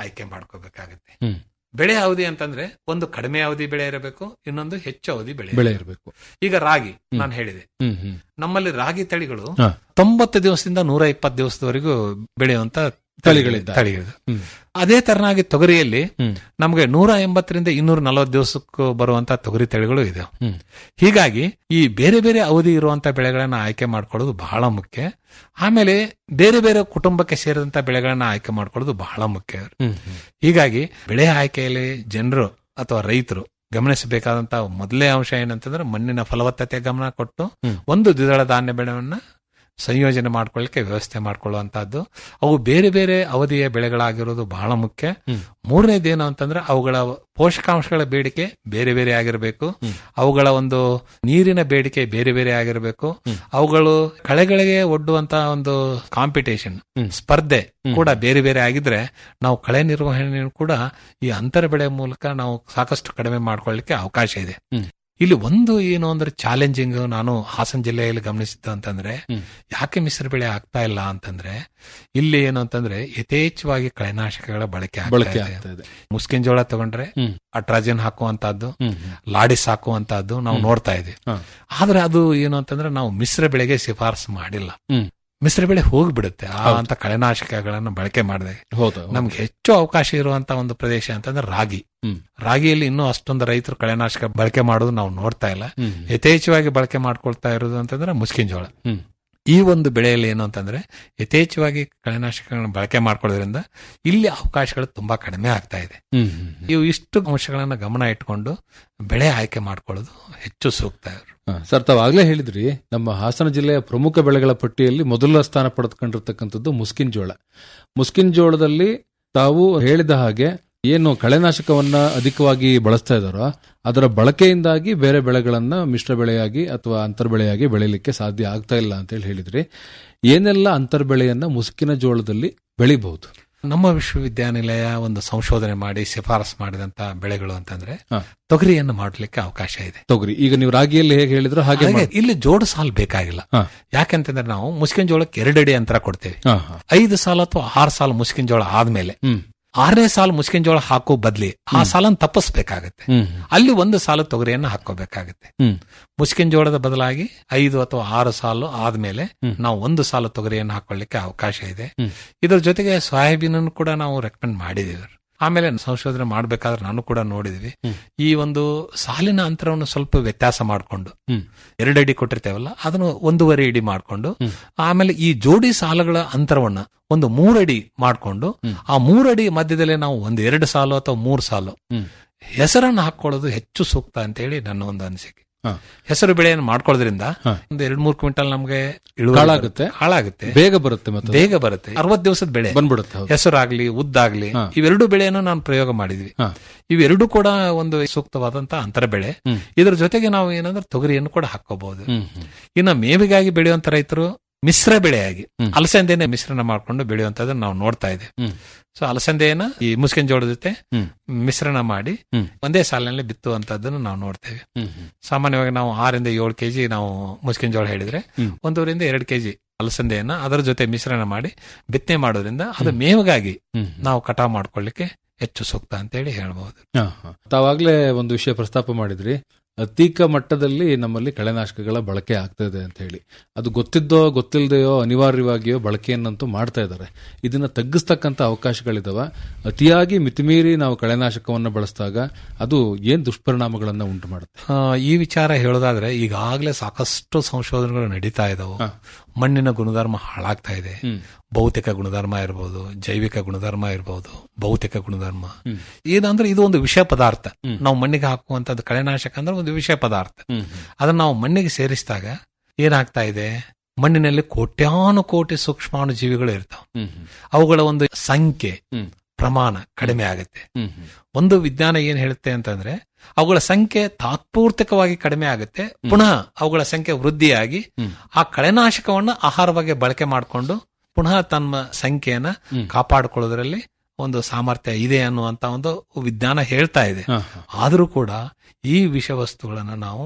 ಆಯ್ಕೆ ಮಾಡ್ಕೋಬೇಕಾಗುತ್ತೆ ಹ್ಮ್. ಬೆಳೆ ಅವಧಿ ಅಂತಂದ್ರೆ ಒಂದು ಕಡಿಮೆ ಅವಧಿ ಬೆಳೆ ಇರಬೇಕು ಇನ್ನೊಂದು ಹೆಚ್ಚು ಅವಧಿ ಬೆಳೆ ಬೆಳೆ ಇರಬೇಕು. ಇರಬೇಕು ಈಗ ರಾಗಿ ನಾನು ಹೇಳಿದೆ ಹ್ಮ್ ಹ್ಮ್ ನಮ್ಮಲ್ಲಿ ರಾಗಿ ತಳಿಗಳು ಹಾ. ತೊಂಬತ್ತು ದಿವಸದಿಂದ ನೂರ ಇಪ್ಪತ್ತು ದಿವಸದವರೆಗೂ ಬೆಳೆಯುವಂತ ತಳಿಗಳಿದ್ದಾವೆ. ತಳಿಗಳು ಹ್ಮ್. ಅದೇ ತರನಾಗಿ ತೊಗರಿಯಲ್ಲಿ ಹ್ಮ್. ನಮಗೆ ನೂರ ಎಂಬತ್ತರಿಂದ ಇನ್ನೂರ ನಲವತ್ತು ದಿವಸಕ್ಕೂ ಬರುವಂತ ತೊಗರಿ ತಳಿಗಳು ಇದೆ ಹ್ಮ್. ಹೀಗಾಗಿ ಈ ಬೇರೆ ಬೇರೆ ಅವಧಿ ಇರುವಂತ ಬೆಳೆಗಳನ್ನ ಆಯ್ಕೆ ಮಾಡ್ಕೊಳ್ಳೋದು ಬಹಳ ಮುಖ್ಯ ಆಮೇಲೆ ಬೇರೆ ಬೇರೆ ಕುಟುಂಬಕ್ಕೆ ಸೇರಿದಂತ ಬೆಳೆಗಳನ್ನ ಆಯ್ಕೆ ಮಾಡ್ಕೊಳ್ಳೋದು ಬಹಳ ಮುಖ್ಯ ಹ್ಮ್ ಹ್ಮ್ ಹೀಗಾಗಿ ಬೆಳೆ ಆಯ್ಕೆಯಲ್ಲಿ ಜನರು ಅಥವಾ ರೈತರು ಗಮನಿಸಬೇಕಾದಂತ ಮೊದಲೇ ಅಂಶ ಏನಂತಂದ್ರೆ ಮಣ್ಣಿನ ಫಲವತ್ತತೆ ಗಮನ ಕೊಟ್ಟು ಹ್ಮ್. ಒಂದು ದ್ವಿದಳ ಧಾನ್ಯ ಬೆಳೆಯನ್ನ ಸಂಯೋಜನೆ ಮಾಡ್ಕೊಳ್ಳಿಕ್ಕೆ ವ್ಯವಸ್ಥೆ ಮಾಡ್ಕೊಳ್ಳುವಂತಹದ್ದು ಅವು ಬೇರೆ ಬೇರೆ ಅವಧಿಯ ಬೆಳೆಗಳಾಗಿರೋದು ಬಹಳ ಮುಖ್ಯ ಹ್ಮ್. ಮೂರನೇದೇನು ಅಂತಂದ್ರೆ ಅವುಗಳ ಪೋಷಕಾಂಶಗಳ ಬೇಡಿಕೆ ಬೇರೆ ಬೇರೆ ಆಗಿರಬೇಕು ಹ್ಮ್. ಅವುಗಳ ಒಂದು ನೀರಿನ ಬೇಡಿಕೆ ಬೇರೆ ಬೇರೆ ಆಗಿರಬೇಕು ಹ್ಮ್. ಅವುಗಳು ಕಳೆಗಳಿಗೆ ಒಡ್ಡುವಂತ ಒಂದು ಕಾಂಪಿಟೇಷನ್ ಹ್ಮ್. ಸ್ಪರ್ಧೆ ಹ್ಮ್. ಕೂಡ ಬೇರೆ ಬೇರೆ ಆಗಿದ್ರೆ ನಾವು ಕಳೆ ನಿರ್ವಹಣೆಯನ್ನು ಕೂಡ ಈ ಅಂತರ ಬೆಳೆ ಮೂಲಕ ನಾವು ಸಾಕಷ್ಟು ಕಡಿಮೆ ಮಾಡ್ಕೊಳ್ಳಿಕ್ಕೆ ಅವಕಾಶ ಇದೆ ಹ್ಮ್. ಇಲ್ಲಿ ಒಂದು ಏನು ಅಂದ್ರೆ ಚಾಲೆಂಜಿಂಗ್ ನಾನು ಹಾಸನ ಜಿಲ್ಲೆಯಲ್ಲಿ ಗಮನಿಸಿದ್ದು ಅಂತಂದ್ರೆ ಹ್ಮ್. ಯಾಕೆ ಮಿಶ್ರ ಬೆಳೆ ಆಗ್ತಾ ಇಲ್ಲ ಅಂತಂದ್ರೆ ಇಲ್ಲಿ ಏನು ಅಂತಂದ್ರೆ ಯಥೇಚ್ಛವಾಗಿ ಕಳೆನಾಶಕಗಳ ಬಳಕೆ ಬಳಕೆ ಆಗ್ತಾ ಇದೆ ಆಗ್ತಾ ಇದೆ ಮುಸ್ಕಿನ್ ಜೋಳ ತಗೊಂಡ್ರೆ ಹ್ಮ್. ಅಟ್ರಾಜಿನ್ ಹಾಕುವಂತಹದ್ದು ಹ್ಮ್ ಹ್ಮ್ ಲಾಡಿಸ್ ಹಾಕುವಂತಹದ್ದು ನಾವು ಹ್ಮ್. ನೋಡ್ತಾ ಇದ್ದೀವಿ ಹಾ. ಆದ್ರೆ ಅದು ಏನು ಅಂತಂದ್ರೆ ನಾವು ಮಿಶ್ರ ಬೆಳೆಗೆ ಶಿಫಾರಸು ಮಾಡಿಲ್ಲ ಹ್ಮ್. ಮಿಶ್ರ ಬೆಳೆ ಹೋಗ್ಬಿಡುತ್ತೆ ಆ ಹೌದು. ಅಂತ ಕಳೆನಾಶಕಗಳನ್ನು ಬಳಕೆ ಮಾಡಿದಾಗ ಹೌದಾ ನಮ್ಗೆ ಹೆಚ್ಚು ಅವಕಾಶ ಇರುವಂತ ಒಂದು ಪ್ರದೇಶ ಅಂತಂದ್ರೆ ರಾಗಿ ಹ್ಮ್. ರಾಗಿಯಲ್ಲಿ ಇನ್ನೂ ಅಷ್ಟೊಂದು ರೈತರು ಕಳೆನಾಶಕ ಬಳಕೆ ಮಾಡೋದು ನಾವು ನೋಡ್ತಾ ಇಲ್ಲ ಹ್ಮ್ ಯಥೇಚ್ಛವಾಗಿ ಬಳಕೆ ಮಾಡ್ಕೊಳ್ತಾ ಇರೋದು ಅಂತಂದ್ರೆ ಮುಸ್ಕಿನ್ ಜೋಳ ಹ್ಮ್. ಈ ಒಂದು ಬೆಳೆಯಲ್ಲಿ ಏನು ಅಂತಂದ್ರೆ ಯಥೇಚ್ಛವಾಗಿ ಕಳೆನಾಶಕಗಳನ್ನು ಬಳಕೆ ಮಾಡ್ಕೊಳ್ಳೋದ್ರಿಂದ ಇಲ್ಲಿ ಅವಕಾಶಗಳು ತುಂಬಾ ಕಡಿಮೆ ಆಗ್ತಾ ಇದೆ ಹ್ಮ್ ಹ್ಮ್ ಹ್ಮ್. ಇವು ಇಷ್ಟು ಅಂಶಗಳನ್ನ ಗಮನ ಇಟ್ಕೊಂಡು ಬೆಳೆ ಆಯ್ಕೆ ಮಾಡ್ಕೊಳ್ಳೋದು ಹೆಚ್ಚು ಸೂಕ್ತ ಹಾ, ಸರ್ ತಾವು ಆಗ್ಲೇ ಹೇಳಿದ್ರಿ ನಮ್ಮ ಹಾಸನ ಜಿಲ್ಲೆಯ ಪ್ರಮುಖ ಬೆಳೆಗಳ ಪಟ್ಟಿಯಲ್ಲಿ ಮೊದಲ ಸ್ಥಾನ ಪಡೆದುಕೊಂಡಿರ್ತಕ್ಕಂಥದ್ದು ಮುಸ್ಕಿನ್ ಜೋಳ ಮುಸ್ಕಿನ್ ಜೋಳದಲ್ಲಿ ತಾವು ಹೇಳಿದ ಹಾಗೆ ಏನು ಕಳೆನಾಶಕವನ್ನ ಅಧಿಕವಾಗಿ ಬಳಸ್ತಾ ಇದಾರೋ ಅದರ ಬಳಕೆಯಿಂದಾಗಿ ಬೇರೆ ಬೆಳೆಗಳನ್ನ ಮಿಶ್ರ ಬೆಳೆಯಾಗಿ ಅಥವಾ ಅಂತರ್ ಬೆಳೆಯಾಗಿ ಬೆಳಿಲಿಕ್ಕೆ ಸಾಧ್ಯ ಆಗ್ತಾ ಇಲ್ಲ ಅಂತ ಹೇಳಿ ಹೇಳಿದ್ರಿ ಏನೆಲ್ಲ ಅಂತರ್ ಬೆಳೆಯನ್ನ ಮುಸ್ಕಿನ ಜೋಳದಲ್ಲಿ ಬೆಳಿಬಹುದು ನಮ್ಮ ವಿಶ್ವವಿದ್ಯಾನಿಲಯ ಒಂದು ಸಂಶೋಧನೆ ಮಾಡಿ ಶಿಫಾರಸ್ ಮಾಡಿದಂತ ಬೆಳೆಗಳು ಅಂತಂದ್ರೆ ಹಾ. ತೊಗರಿಯನ್ನು ಮಾಡಲಿಕ್ಕೆ ಅವಕಾಶ ಇದೆ ತೊಗರಿ ಈಗ ನೀವು ರಾಗಿಯಲ್ಲಿ ಹೇಗೆ ಹೇಳಿದ್ರು ಹಾಗೆ ಹಾಗೆ ಮಾಡ್- ಇಲ್ಲಿ ಜೋಡು ಸಾಲು ಬೇಕಾಗಿಲ್ಲ ಹಾ. ಯಾಕಂತಂದ್ರೆ ನಾವು ಮುಸ್ಕಿನ್ ಜೋಳಕ್ಕೆ ಎರಡಡಿ ಅಂತರ ಕೊಡ್ತೇವೆ ಹಾ, ಹಾ. ಐದು ಸಾಲು ಅಥವಾ ಆರು ಸಾಲು ಮುಸ್ಕಿನ್ ಜೋಳ ಆದ್ಮೇಲೆ ಹ್ಮ್ ಆರನೇ ಸಾಲು ಮುಸ್ಕಿನ್ ಜೋಳ ಹಾಕೋ ಬದ್ಲಿ ಆ ಸಾಲನ್ನು ತಪ್ಪಿಸ್ಬೇಕಾಗತ್ತೆ ಹ್ಮ್ ಅಲ್ಲಿ ಒಂದು ಸಾಲು ತೊಗರಿಯನ್ನು ಹಾಕೋಬೇಕಾಗತ್ತೆ ಹ್ಮ್ ಮುಸ್ಕಿನ್ ಜೋಳದ ಬದಲಾಗಿ ಐದು ಅಥವಾ ಆರು ಸಾಲು ಆದ್ಮೇಲೆ ಹ್ಮ್. ನಾವು ಒಂದು ಸಾಲು ತೊಗರಿಯನ್ನು ಹಾಕೊಳ್ಳಿಕ್ಕೆ ಅವಕಾಶ ಇದೆ ಹ್ಮ್. ಇದರ ಜೊತೆಗೆ ಸೋಯಾಬೀನ್ ಕೂಡ ನಾವು ರೆಕಮೆಂಡ್ ಮಾಡಿದೀವಿ ಆಮೇಲೆ ಸಂಶೋಧನೆ ಮಾಡ್ಬೇಕಾದ್ರೆ ನಾನು ಕೂಡ ನೋಡಿದ್ವಿ ಹ್ಮ್. ಈ ಒಂದು ಸಾಲಿನ ಅಂತರವನ್ನು ಸ್ವಲ್ಪ ವ್ಯತ್ಯಾಸ ಮಾಡಿಕೊಂಡು ಹ್ಮ್. ಎರಡಡಿ ಕೊಟ್ಟಿರ್ತೇವಲ್ಲ ಅದನ್ನು ಒಂದೂವರೆ ಅಡಿ ಮಾಡಿಕೊಂಡು ಹ್ಮ್. ಆಮೇಲೆ ಈ ಜೋಡಿ ಸಾಲುಗಳ ಅಂತರವನ್ನ ಒಂದು ಮೂರಡಿ ಮಾಡಿಕೊಂಡು ಹ್ಮ್. ಆ ಮೂರಡಿ ಮಧ್ಯದಲ್ಲಿ ನಾವು ಒಂದು ಎರಡು ಸಾಲು ಅಥವಾ ಮೂರು ಸಾಲು ಹ್ಮ್. ಹೆಸರನ್ನು ಹಾಕೊಳ್ಳೋದು ಹೆಚ್ಚು ಸೂಕ್ತ ಅಂತ ಹೇಳಿ ನನ್ನ ಒಂದು ಅನಿಸಿಕೆ ಹಾ. ಹೆಸರು ಬೆಳೆಯನ್ನು ಮಾಡ್ಕೊಳ್ಳೋದ್ರಿಂದ ಹಾ. ಒಂದು ಎರಡ್ ಮೂರು ಕ್ವಿಂಟಲ್ ನಮಗೆ ಇಳುವರಿ ಕಾಳಾಗುತ್ತೆ. ಬರುತ್ತೆ. ಹಾಳಾಗುತ್ತೆ ಬೇಗ ಬರುತ್ತೆ ಮತ್ತೆ ಬೇಗ ಬರುತ್ತೆ ಅರವತ್ ದಿವಸದ ಬೆಳೆ ಬಂದ್ಬಿಡುತ್ತೆ ಹೌದು. ಹೆಸರಾಗ್ಲಿ ಉದ್ದಾಗ್ಲಿ ಹಾ. ಇವೆರಡು ಬೆಳೆಯನ್ನು ನಾನು ಪ್ರಯೋಗ ಮಾಡಿದ್ವಿ ಹಾ. ಇವೆರಡು ಕೂಡ ಒಂದು ಸೂಕ್ತವಾದಂತ ಅಂತರ ಬೆಳೆ ಹ್ಮ್. ಇದರ ಜೊತೆಗೆ ನಾವು ಏನಂದ್ರೆ ತೊಗರಿಯನ್ನು ಕೂಡ ಹಾಕೋಬಹುದು ಹ್ಮ್ ಹ್ಮ್ ಇನ್ನು ಮೇವಿಗಾಗಿ ಬೆಳೆಯುವಂತ ರೈತರು ಮಿಶ್ರ ಬೆಳೆಯಾಗಿ ಹ್ಮ್. ಅಲಸಂದೆನೆ ಮಿಶ್ರಣ ಮಾಡ್ಕೊಂಡು ಬೆಳೆಯುವಂತದನ್ನ ನಾವು ನೋಡ್ತಾ ಇದ್ದೇವೆ ಹ್ಮ್. ಸೊ ಅಲಸಂದೆಯನ್ನ ಈ ಮುಸ್ಕಿನ ಜೋಳದ ಜೊತೆ ಹ್ಮ್. ಮಿಶ್ರಣ ಮಾಡಿ ಹ್ಮ್. ಒಂದೇ ಸಾಲಿನಲ್ಲಿ ಬಿತ್ತುವಂತದ್ದನ್ನು ನಾವು ನೋಡ್ತೇವೆ ಹ್ಮ್ ಹ್ಮ್ ಸಾಮಾನ್ಯವಾಗಿ ನಾವು ಆರಿಂದ ಏಳು ಕೆಜಿ ನಾವು ಮುಸ್ಕಿನ ಜೋಳ ಹೇಳಿದ್ರೆ ಹ್ಮ್. ಒಂದೂವರಿಂದ ಎರಡು ಕೆಜಿ ಅಲಸಂದೆಯನ್ನ ಅದರ ಜೊತೆ ಮಿಶ್ರಣ ಮಾಡಿ ಬಿತ್ತನೆ ಮಾಡೋದ್ರಿಂದ ಅದು ಮೇವಿಗಾಗಿ ಹ್ಮ್ ಹ್ಮ್. ನಾವು ಕಟಾವ್ ಮಾಡ್ಕೊಳ್ಳಿಕ್ಕೆ ಹೆಚ್ಚು ಸೂಕ್ತ ಅಂತ ಹೇಳಿ ಹೇಳ್ಬಹುದು ಹಾ, ಹಾ. ತಾವಾಗ್ಲೇ ಒಂದು ವಿಷಯ ಪ್ರಸ್ತಾಪ ಮಾಡಿದ್ರಿ ಅತೀಕ ಮಟ್ಟದಲ್ಲಿ ನಮ್ಮಲ್ಲಿ ಕಳೆನಾಶಕಗಳ ಬಳಕೆ ಆಗ್ತಾ ಇದೆ ಅಂತ ಹೇಳಿ ಅದು ಗೊತ್ತಿದ್ದೋ ಗೊತ್ತಿಲ್ಲದೆಯೋ ಅನಿವಾರ್ಯವಾಗಿಯೋ ಬಳಕೆಯನ್ನಂತೂ ಮಾಡ್ತಾ ಇದ್ದಾರೆ ಇದನ್ನ ತಗ್ಗಿಸ್ತಕ್ಕಂತ ಅವಕಾಶಗಳಿದಾವ ಅತಿಯಾಗಿ ಮಿತಿಮೀರಿ ನಾವು ಕಳೆನಾಶಕವನ್ನ ಬಳಸಿದಾಗ ಅದು ಏನ್ ದುಷ್ಪರಿಣಾಮಗಳನ್ನ ಉಂಟು ಮಾಡುತ್ತೆ ಆ, ಈ ವಿಚಾರ ಹೇಳೋದಾದ್ರೆ ಈಗಾಗಲೇ ಸಾಕಷ್ಟು ಸಂಶೋಧನೆಗಳು ನಡೀತಾ ಇದಾವು ಹಾ. ಮಣ್ಣಿನ ಗುಣಧರ್ಮ ಹಾಳಾಗ್ತಾ ಇದೆ ಹ್ಮ್. ಭೌತಿಕ ಗುಣಧರ್ಮ ಇರಬಹುದು ಜೈವಿಕ ಗುಣಧರ್ಮ ಇರಬಹುದು ಭೌತಿಕ ಗುಣಧರ್ಮ ಹ್ಮ್. ಏನಂದ್ರೆ ಇದು ಒಂದು ವಿಷ ಪದಾರ್ಥ ಹ್ಮ್. ನಾವು ಮಣ್ಣಿಗೆ ಹಾಕುವಂತದ್ದು ಕಳೆನಾಶಕ ಅಂದ್ರೆ ಒಂದು ವಿಷ ಪದಾರ್ಥ ಹ್ಮ್ ಅದನ್ನ ನಾವು ಮಣ್ಣಿಗೆ ಸೇರಿಸಿದಾಗ ಏನಾಗ್ತಾ ಇದೆ ಮಣ್ಣಿನಲ್ಲಿ ಕೋಟ್ಯಾನು ಕೋಟಿ ಸೂಕ್ಷ್ಮಾಣು ಜೀವಿಗಳು ಇರ್ತಾವೆ ಹ್ಮ್ ಹ್ಮ್ ಅವುಗಳ ಒಂದು ಸಂಖ್ಯೆ ಹ್ಮ್. ಪ್ರಮಾಣ ಕಡಿಮೆ ಆಗುತ್ತೆ ಹ್ಮ್ ಹ್ಮ್ ಒಂದು ವಿಜ್ಞಾನ ಏನ್ ಹೇಳುತ್ತೆ ಅಂತಂದ್ರೆ ಅವುಗಳ ಸಂಖ್ಯೆ ತಾತ್ಪೂರ್ತಿಕವಾಗಿ ಕಡಿಮೆ ಆಗುತ್ತೆ ಪುನಃ ಅವುಗಳ ಸಂಖ್ಯೆ ವೃದ್ಧಿಯಾಗಿ ಹ್ಮ್. ಆ ಕಳೆನಾಶಕವನ್ನು ಆಹಾರವಾಗಿ ಬಳಕೆ ಮಾಡಿಕೊಂಡು ಪುನಃ ತಮ್ಮ ಸಂಖ್ಯೆಯನ್ನ ಹ್ಮ್. ಕಾಪಾಡಿಕೊಳ್ಳೋದ್ರಲ್ಲಿ ಒಂದು ಸಾಮರ್ಥ್ಯ ಇದೆ ಅನ್ನುವಂತ ಒಂದು ವಿಜ್ಞಾನ ಹೇಳ್ತಾ ಇದೆ ಹಾ, ಹಾ. ಆದರೂ ಕೂಡ ಈ ವಿಷವಸ್ತುಗಳನ್ನ ನಾವು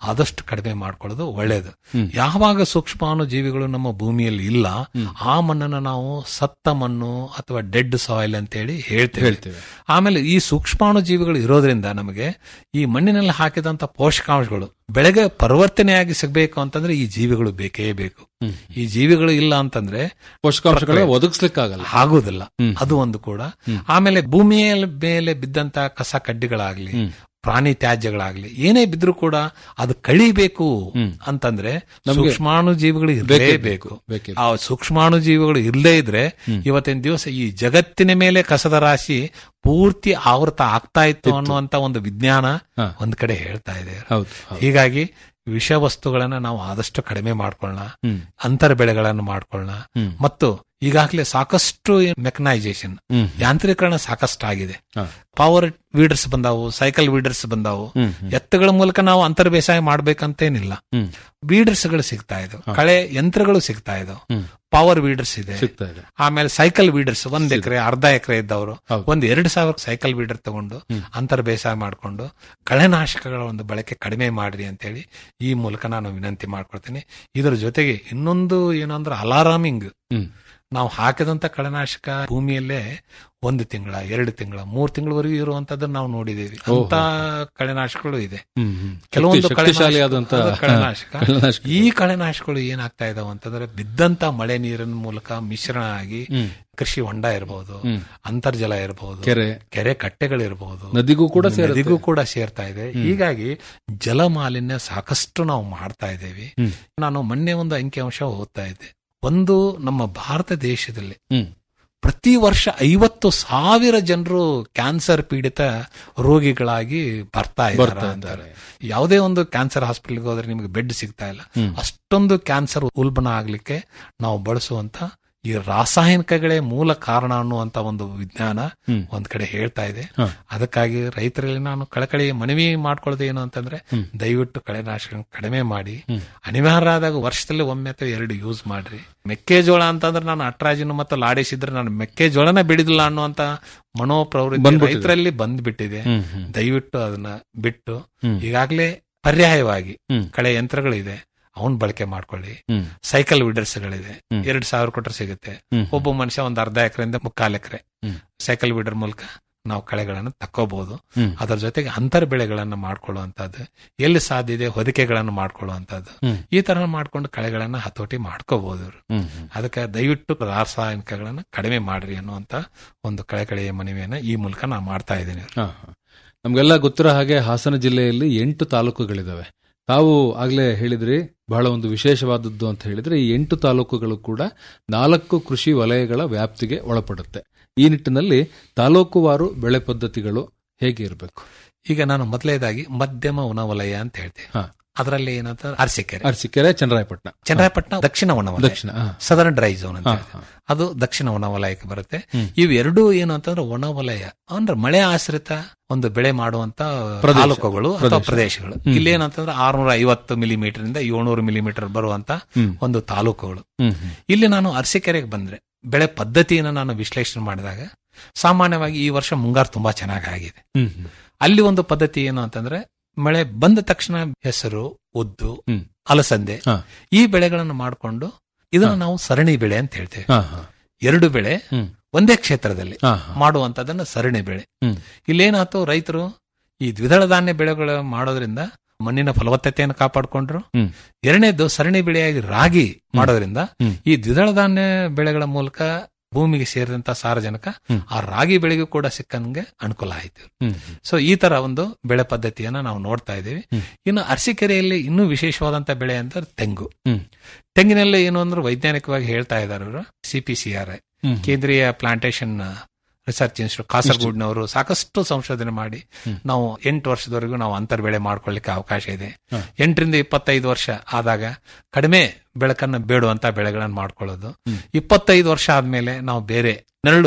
ಆದಷ್ಟು ಕಡಿಮೆ ಮಾಡ್ಕೊಳ್ಳೋದು ಒಳ್ಳೆಯದು ಯಾವಾಗ ಸೂಕ್ಷ್ಮಾಣು ಜೀವಿಗಳು ನಮ್ಮ ಭೂಮಿಯಲ್ಲಿ ಇಲ್ಲ ಆ ಮಣ್ಣನ್ನು ನಾವು ಸತ್ತ ಮಣ್ಣು ಅಥವಾ ಡೆಡ್ ಸಾಯಿಲ್ ಅಂತೇಳಿ ಹೇಳ್ತೇವೆ ಹೇಳ್ತೇವೆ. ಆಮೇಲೆ ಈ ಸೂಕ್ಷ್ಮಾಣು ಜೀವಿಗಳು ಇರೋದ್ರಿಂದ ನಮಗೆ ಈ ಮಣ್ಣಿನಲ್ಲಿ ಹಾಕಿದಂತ ಪೋಷಕಾಂಶಗಳು ಬೆಳೆಗೆ ಪರಿವರ್ತನೆಯಾಗಿ ಸಿಗಬೇಕು ಅಂತಂದ್ರೆ ಈ ಜೀವಿಗಳು ಬೇಕೇ ಬೇಕು ಈ ಜೀವಿಗಳು ಇಲ್ಲ ಅಂತಂದ್ರೆ ಪೋಷಕಾಂಶಗಳನ್ನ ಒದಗಿಸ್ಲಿಕ್ಕಾಗಲ್ಲ ಆಗುದಿಲ್ಲ ಅದು ಒಂದು ಕೂಡ ಆಮೇಲೆ ಭೂಮಿಯ ಮೇಲೆ ಬಿದ್ದಂತ ಕಸ ಕಡ್ಡಿಗಳಾಗ್ಲಿ ಪ್ರಾಣಿ ತ್ಯಾಜ್ಯಗಳಾಗ್ಲಿ ಏನೇ ಬಿದ್ರೂ ಕೂಡ ಅದು ಕಳಿಬೇಕು ಅಂತಂದ್ರೆ ಸೂಕ್ಷ್ಮಾಣು ಜೀವಿಗಳು ಇರಲೇಬೇಕು ಬೇಕೇ ಆ ಸೂಕ್ಷ್ಮಾಣು ಜೀವಿಗಳು ಇಲ್ಲದೇ ಇದ್ರೆ ಇವತ್ತಿನ ದಿವಸ ಈ ಜಗತ್ತಿನ ಮೇಲೆ ಕಸದ ರಾಶಿ ಪೂರ್ತಿ ಆವೃತ ಆಗ್ತಾ ಇತ್ತು ಅನ್ನುವಂತ ಒಂದು ವಿಜ್ಞಾನ ಹಾ. ಒಂದ್ ಕಡೆ ಹೇಳ್ತಾ ಇದೆ ಹೌದು ಹೌದು. ಹೀಗಾಗಿ ವಿಷ ವಸ್ತುಗಳನ್ನ ನಾವು ಆದಷ್ಟು ಕಡಿಮೆ ಮಾಡ್ಕೊಳ್ಳೋಣ ಹ್ಮ್. ಅಂತರ ಬೆಳೆಗಳನ್ನು ಮಾಡ್ಕೊಳ್ಳೋಣ ಹ್ಮ್. ಮತ್ತು ಈಗಾಗಲೇ ಸಾಕಷ್ಟು ಮೆಕನೈಸೇಷನ್ ಹ್ಮ್. ಯಾಂತ್ರೀಕರಣ ಸಾಕಷ್ಟು ಆಗಿದೆ ಹಾ. ಪವರ್ ವೀಡರ್ಸ್ ಬಂದಾವು ಸೈಕಲ್ ವೀಡರ್ಸ್ ಬಂದಾವು ಹ್ಮ್, ಹ್ಮ್. ಎತ್ತುಗಳ ಮೂಲಕ ನಾವು ಅಂತರ ಬೇಸಾಯ ಮಾಡ್ಬೇಕಂತೇನಿಲ್ಲ ಹ್ಮ್. ವೀಡರ್ಸ್ ಗಳು ಸಿಗ್ತಾ ಇದಾವೆ ಕಳೆ ಯಂತ್ರಗಳು ಸಿಗ್ತಾ ಇದಾವೆ ಹ್ಮ್. ಪವರ್ ವೀಡರ್ಸ್ ಇದೆ ಸಿಗ್ತಾ ಇದೆ ಆಮೇಲೆ ಸೈಕಲ್ ವೀಡರ್ಸ್ ಒಂದ್ ಎಕರೆ ಅರ್ಧ ಎಕರೆ ಇದ್ದವರು ಹೌದು. ಒಂದ್ ಎರಡು ಸಾವಿರ ಸೈಕಲ್ ವೀಡರ್ ತಗೊಂಡು ಅಂತರ ಬೇಸಾಯ ಮಾಡಿಕೊಂಡು ಕಳೆನಾಶಕಗಳ ಒಂದು ಬಳಕೆ ಕಡಿಮೆ ಮಾಡ್ರಿ ಅಂತೇಳಿ ಈ ಮೂಲಕ ನಾನು ವಿನಂತಿ ಮಾಡ್ಕೊಳ್ತೀನಿ ಇದರ ಜೊತೆಗೆ ಇನ್ನೊಂದು ಏನು ಅಂದ್ರೆ ಅಲಾರಾಮಿಂಗ್ ಹ್ಮ್. ನಾವು ಹಾಕಿದಂತ ಕಳೆನಾಶಕ ಭೂಮಿಯಲ್ಲೇ ಒಂದು ತಿಂಗಳ ಎರಡು ತಿಂಗಳ ಮೂರ್ ತಿಂಗಳವರೆಗೂ ಇರುವಂತದ್ದನ್ನ ನಾವು ನೋಡಿದೀವಿ ಅಂತ ಕಳೆನಾಶಕಗಳು ಇದೆ ಹ್ಮ್, ಹ್ಮ್. ಕೆಲವೊಂದು ಶಕ್ತಿ- ಶಕ್ತಿಶಾಲಿಯಾದಂತ ಕಳೆನಾಶಕ- ಅದು ಕಳೆನಾಶಕ ಕಳೆನಾಶಕ. ಈ ಕಳೆನಾಶಕಗಳು ಏನಾಗ್ತಾ ಇದಾವೆ ಅಂತಂದ್ರೆ ಬಿದ್ದಂತ ಮಳೆ ನೀರಿನ ಮೂಲಕ ಮಿಶ್ರಣ ಆಗಿ ಹ್ಮ್. ಕೃಷಿ ಹೊಂಡ ಇರಬಹುದು ಹ್ಮ್. ಅಂತರ್ಜಲ ಇರಬಹುದು ಕೆರೆ ಕೆರೆ ಕಟ್ಟೆಗಳಿರಬಹುದು ನದಿಗೂ ಕೂಡ ಸೇರುತ್ತೆ. ನದಿಗೂ ಕೂಡ ಸೇರ್ತಾ ಇದೆ ಹೀಗಾಗಿ ಜಲ ಮಾಲಿನ್ಯ ಸಾಕಷ್ಟು ನಾವು ಮಾಡ್ತಾ ಇದ್ದೇವೆ ಹ್ಮ್. ನಾನು ಮೊನ್ನೆ ಒಂದು ಅಂಕಿಅಂಶ ಓದ್ತಾ ಇದ್ದೆ ಒಂದು ನಮ್ಮ ಭಾರತ ದೇಶದಲ್ಲಿ ಹ್ಮ್. ಪ್ರತಿ ವರ್ಷ ಐವತ್ತು ಸಾವಿರ ಜನರು ಕ್ಯಾನ್ಸರ್ ಪೀಡಿತ ರೋಗಿಗಳಾಗಿ ಬರ್ತಾ ಬರ್ತಾ ಇದ್ದಾರೆ ಇದ್ದಾರೆ. ಯಾವುದೇ ಒಂದು ಕ್ಯಾನ್ಸರ್ ಹಾಸ್ಪಿಟಲ್ಗೆ ಹೋದ್ರೆ ನಿಮಗೆ ಬೆಡ್ ಸಿಗ್ತಾ ಇಲ್ಲ ಅಷ್ಟೊಂದು ಕ್ಯಾನ್ಸರ್ ಉಲ್ಬಣ ಆಗ್ಲಿಕ್ಕೆ ನಾವು ಬಳಸುವಂತ ಈ ರಾಸಾಯನಿಕಗಳೇ ಮೂಲ ಕಾರಣ ಅನ್ನುವಂತ ಒಂದು ವಿಜ್ಞಾನ ಹ್ಮ್. ಒಂದ್ ಕಡೆ ಹೇಳ್ತಾ ಇದೆ ಹ. ಅದಕ್ಕಾಗಿ ರೈತರಲ್ಲಿ ನಾನು ಕಳಕಳಿ ಮನವಿ ಮಾಡ್ಕೊಳ್ಳೋದು ಏನು ಅಂತಂದ್ರೆ ದಯವಿಟ್ಟು ಕಳೆನಾಶಕ ಕಡಿಮೆ ಮಾಡಿ ಅನಿವಾರ್ಯ ಆದಾಗ ವರ್ಷದಲ್ಲಿ ಒಮ್ಮೆ ಅಥವಾ ಎರಡು ಯೂಸ್ ಮಾಡ್ರಿ ಮೆಕ್ಕೆಜೋಳ ಅಂತಂದ್ರೆ ನಾನು ಅಟ್ರಾಜಿನ್ ಮತ್ತು ಲಾಡಿಸಿದ್ರೆ ನಾನು ಮೆಕ್ಕೆಜೋಳನ ಬಿಡಿದಿಲ್ಲ ಅನ್ನುವಂತ ಮನೋಪ್ರವೃತ್ತಿ ಬಂದ್ಬಿಟ್ಟಿದೆ. ರೈತರಲ್ಲಿ ಬಂದ್ಬಿಟ್ಟಿದೆ ಹ್ಮ್, ಹ್ಮ್. ದಯವಿಟ್ಟು ಅದನ್ನ ಬಿಟ್ಟು ಹ್ಮ್. ಈಗಾಗಲೇ ಪರ್ಯಾಯವಾಗಿ ಹ್ಮ್. ಕಳೆ ಯಂತ್ರಗಳಿದೆ ಅವನ್ ಬಳಕೆ ಮಾಡ್ಕೊಳ್ಳಿ ಹ್ಮ್. ಸೈಕಲ್ ವಿಡರ್ಸ್ಗಳಿದೆ ಹ್ಮ್. ಎರಡ್ ಸಾವಿರ ಕೊಟ್ಟರೆ ಸಿಗುತ್ತೆ ಹ್ಮ್. ಒಬ್ಬ ಮನುಷ್ಯ ಒಂದ್ ಅರ್ಧ ಎಕರೆಯಿಂದ ಮುಕ್ಕಾಲ್ ಎಕರೆ ಹ್ಮ್. ಸೈಕಲ್ ವಿಡರ್ ಮೂಲಕ ನಾವು ಕಳೆಗಳನ್ನು ತಕ್ಕೋಬಹುದು ಹ್ಮ್. ಅದರ ಜೊತೆಗೆ ಅಂತರ್ ಬೆಳೆಗಳನ್ನ ಮಾಡ್ಕೊಳ್ಳುವಂತದ್ದು ಎಲ್ಲಿ ಸಾಧ್ಯ ಇದೆ ಹೊದಿಕೆಗಳನ್ನು ಮಾಡ್ಕೊಳ್ಳುವಂತದ್ದು ಹ್ಮ್. ಈ ತರ ಮಾಡ್ಕೊಂಡು ಕಳೆಗಳನ್ನ ಹತೋಟಿ ಮಾಡ್ಕೋಬಹುದು ಇವ್ರು. ಹ್ಮ್, ಹ್ಮ್. ಅದಕ್ಕೆ ದಯವಿಟ್ಟು ರಾಸಾಯನಿಕಗಳನ್ನ ಕಡಿಮೆ ಮಾಡ್ರಿ ಅನ್ನುವಂತ ಒಂದು ಕಳೆಕಳೆಯ ಮನವಿಯನ್ನ ಈ ಮೂಲಕ ನಾನು ಮಾಡ್ತಾ ಇದ್ದೀನಿ ಹಾ, ಹಾ. ನಮ್ಗೆಲ್ಲ ಗೊತ್ತಿರೋ ಹಾಗೆ ಹಾಸನ ಜಿಲ್ಲೆಯಲ್ಲಿ ಎಂಟು ತಾಲೂಕುಗಳಿದಾವೆ ತಾವು ಆಗ್ಲೇ ಹೇಳಿದ್ರಿ ಬಹಳ ಒಂದು ವಿಶೇಷವಾದದ್ದು ಅಂತ ಹೇಳಿದ್ರೆ ಈ ಎಂಟು ತಾಲೂಕುಗಳು ಕೂಡ ನಾಲ್ಕು ಕೃಷಿ ವಲಯಗಳ ವ್ಯಾಪ್ತಿಗೆ ಒಳಪಡುತ್ತೆ ಈ ನಿಟ್ಟಿನಲ್ಲಿ ತಾಲೂಕುವಾರು ಬೆಳೆ ಪದ್ಧತಿಗಳು ಹೇಗೆ ಇರಬೇಕು ಈಗ ನಾನು ಮೊದಲನೇದಾಗಿ ಮಧ್ಯಮ ಉಣವಲಯ ಅಂತ ಹೇಳ್ತೇವೆ ಹಾ. ಅದರಲ್ಲಿ ಏನಂತ ಅರಸೀಕೆರೆ ಅರಸೀಕೆರೆ ಚನ್ನರಾಯಪಟ್ಟಣ ಚನ್ನರಾಯಪಟ್ಟಣ ದಕ್ಷಿಣ ಒಣವಲಯ ದಕ್ಷಿಣ ಹಾ. ಸದರ್ನ್ ಡ್ರೈ ಝೋನ್ ಅಂತ ಹಾ, ಹೇಳ್ತೇವೆ. ಹಾ. ಅದು ದಕ್ಷಿಣ ಒಣವಲಯಕ್ಕೆ ಬರುತ್ತೆ ಹ್ಮ್. ಇವೆರಡೂ ಏನು ಅಂತಂದ್ರೆ ಒಣವಲಯ ಅಂದ್ರೆ ಮಳೆ ಆಶ್ರಿತ ಒಂದು ಬೆಳೆ ಮಾಡುವಂತ ಪ್ರದೇಶ. ತಾಲೂಕುಗಳು ಅಥವಾ ಪ್ರದೇಶ. ಪ್ರದೇಶಗಳು ಹ್ಮ್. ಇಲ್ಲಿ ಏನಂತಂದ್ರೆ ಆರ್ನೂರ ಐವತ್ತು ಮಿಲಿಮೀಟರ್ ಇಂದ ಏಳ್ನೂರು ಮಿಲಿಮೀಟರ್ ಬರುವಂತ ಹ್ಮ್. ಒಂದು ತಾಲೂಕುಗಳು ಹ್ಮ್, ಹ್ಮ್. ಇಲ್ಲಿ ನಾನು ಅರಸೀಕೆರೆಗೆ ಬಂದ್ರೆ ಬೆಳೆ ಪದ್ಧತಿಯನ್ನು ನಾನು ವಿಶ್ಲೇಷಣೆ ಮಾಡಿದಾಗ ಸಾಮಾನ್ಯವಾಗಿ ಈ ವರ್ಷ ಮುಂಗಾರು ತುಂಬಾ ಚೆನ್ನಾಗಿ ಆಗಿದೆ ಹ್ಮ್, ಹ್ಮ್. ಅಲ್ಲಿ ಒಂದು ಪದ್ಧತಿ ಏನು ಅಂತಂದ್ರೆ ಮಳೆ ಬಂದ ತಕ್ಷಣ ಹೆಸರು ಉದ್ದು ಹ್ಮ್. ಅಲಸಂದೆ ಹಾ. ಈ ಬೆಳೆಗಳನ್ನು ಮಾಡಿಕೊಂಡು ಇದನ್ನ ನಾವು ಸರಣಿ ಬೆಳೆ ಅಂತ ಹೇಳ್ತೇವೆ ಹಾ, ಹಾ. ಎರಡು ಬೆಳೆ ಹ್ಮ್. ಒಂದೇ ಕ್ಷೇತ್ರದಲ್ಲಿ ಹಾ, ಹಾ. ಮಾಡುವಂತದನ್ನ ಸರಣಿ ಬೆಳೆ ಹ್ಮ್. ಇಲ್ಲೇನಾಯ್ತು ರೈತರು ಈ ದ್ವಿದಳ ಧಾನ್ಯ ಬೆಳೆಗಳು ಮಾಡೋದ್ರಿಂದ ಮಣ್ಣಿನ ಫಲವತ್ತತೆಯನ್ನು ಕಾಪಾಡಿಕೊಂಡ್ರು ಹ್ಮ್. ಎರಡನೇದು ಸರಣಿ ಬೆಳೆಯಾಗಿ ರಾಗಿ ಮಾಡೋದ್ರಿಂದ ಹ್ಮ್. ಈ ದ್ವಿದಳ ಧಾನ್ಯ ಬೆಳೆಗಳ ಮೂಲಕ ಭೂಮಿಗೆ ಸೇರಿದಂತ ಸಾರಜನಕ ಹ್ಮ್. ಆ ರಾಗಿ ಬೆಳೆಗೂ ಕೂಡ ಸಿಕ್ಕಂಗೆ ಅನುಕೂಲ ಆಯ್ತು ಹ್ಮ್, ಸೊ ಈ ತರ ಒಂದು ಬೆಳೆ ಪದ್ಧತಿಯನ್ನ ನಾವು ನೋಡ್ತಾ ಇದ್ದೀವಿ ಹ್ಮ್. ಇನ್ನು ಅರಸೀಕೆರೆಯಲ್ಲಿ ಇನ್ನೂ ವಿಶೇಷವಾದಂತ ಬೆಳೆ ಅಂತ ತೆಂಗು ಹ್ಮ್. ತೆಂಗಿನಲ್ಲಿ ಏನು ಅಂದ್ರೆ ವೈಜ್ಞಾನಿಕವಾಗಿ ಹೇಳ್ತಾ ಇದ್ದಾರೆ ಅವರು ಸಿಪಿಸಿಆರ್ ಹ್ಮ್. ಕೇಂದ್ರೀಯ ಪ್ಲಾಂಟೇಶನ್ ರಿಸರ್ಚ್ ಇನ್ಸ್ಟಿಟ್ಯೂಟ್ ಕಾಸರಗೋಡ್ನವರು ಸಾಕಷ್ಟು ಸಂಶೋಧನೆ ಮಾಡಿ ಹ್ಮ್. ನಾವು ಎಂಟು ವರ್ಷದವರೆಗೂ ನಾವು ಅಂತರ್ ಬೆಳೆ ಮಾಡ್ಕೊಳ್ಳಿಕ್ಕೆ ಅವಕಾಶ ಇದೆ ಹ. ಎಂಟರಿಂದ ಇಪ್ಪತ್ತೈದು ವರ್ಷ ಆದಾಗ ಕಡಿಮೆ ಬೆಳಕನ್ನು ಬೇಡುವಂತ ಬೆಳೆಗಳನ್ನು ಮಾಡ್ಕೊಳ್ಳೋದು ಹ್ಮ್. ಇಪ್ಪತ್ತೈದು ವರ್ಷ ಆದ್ಮೇಲೆ ನಾವು ಬೇರೆ ನೆರಳು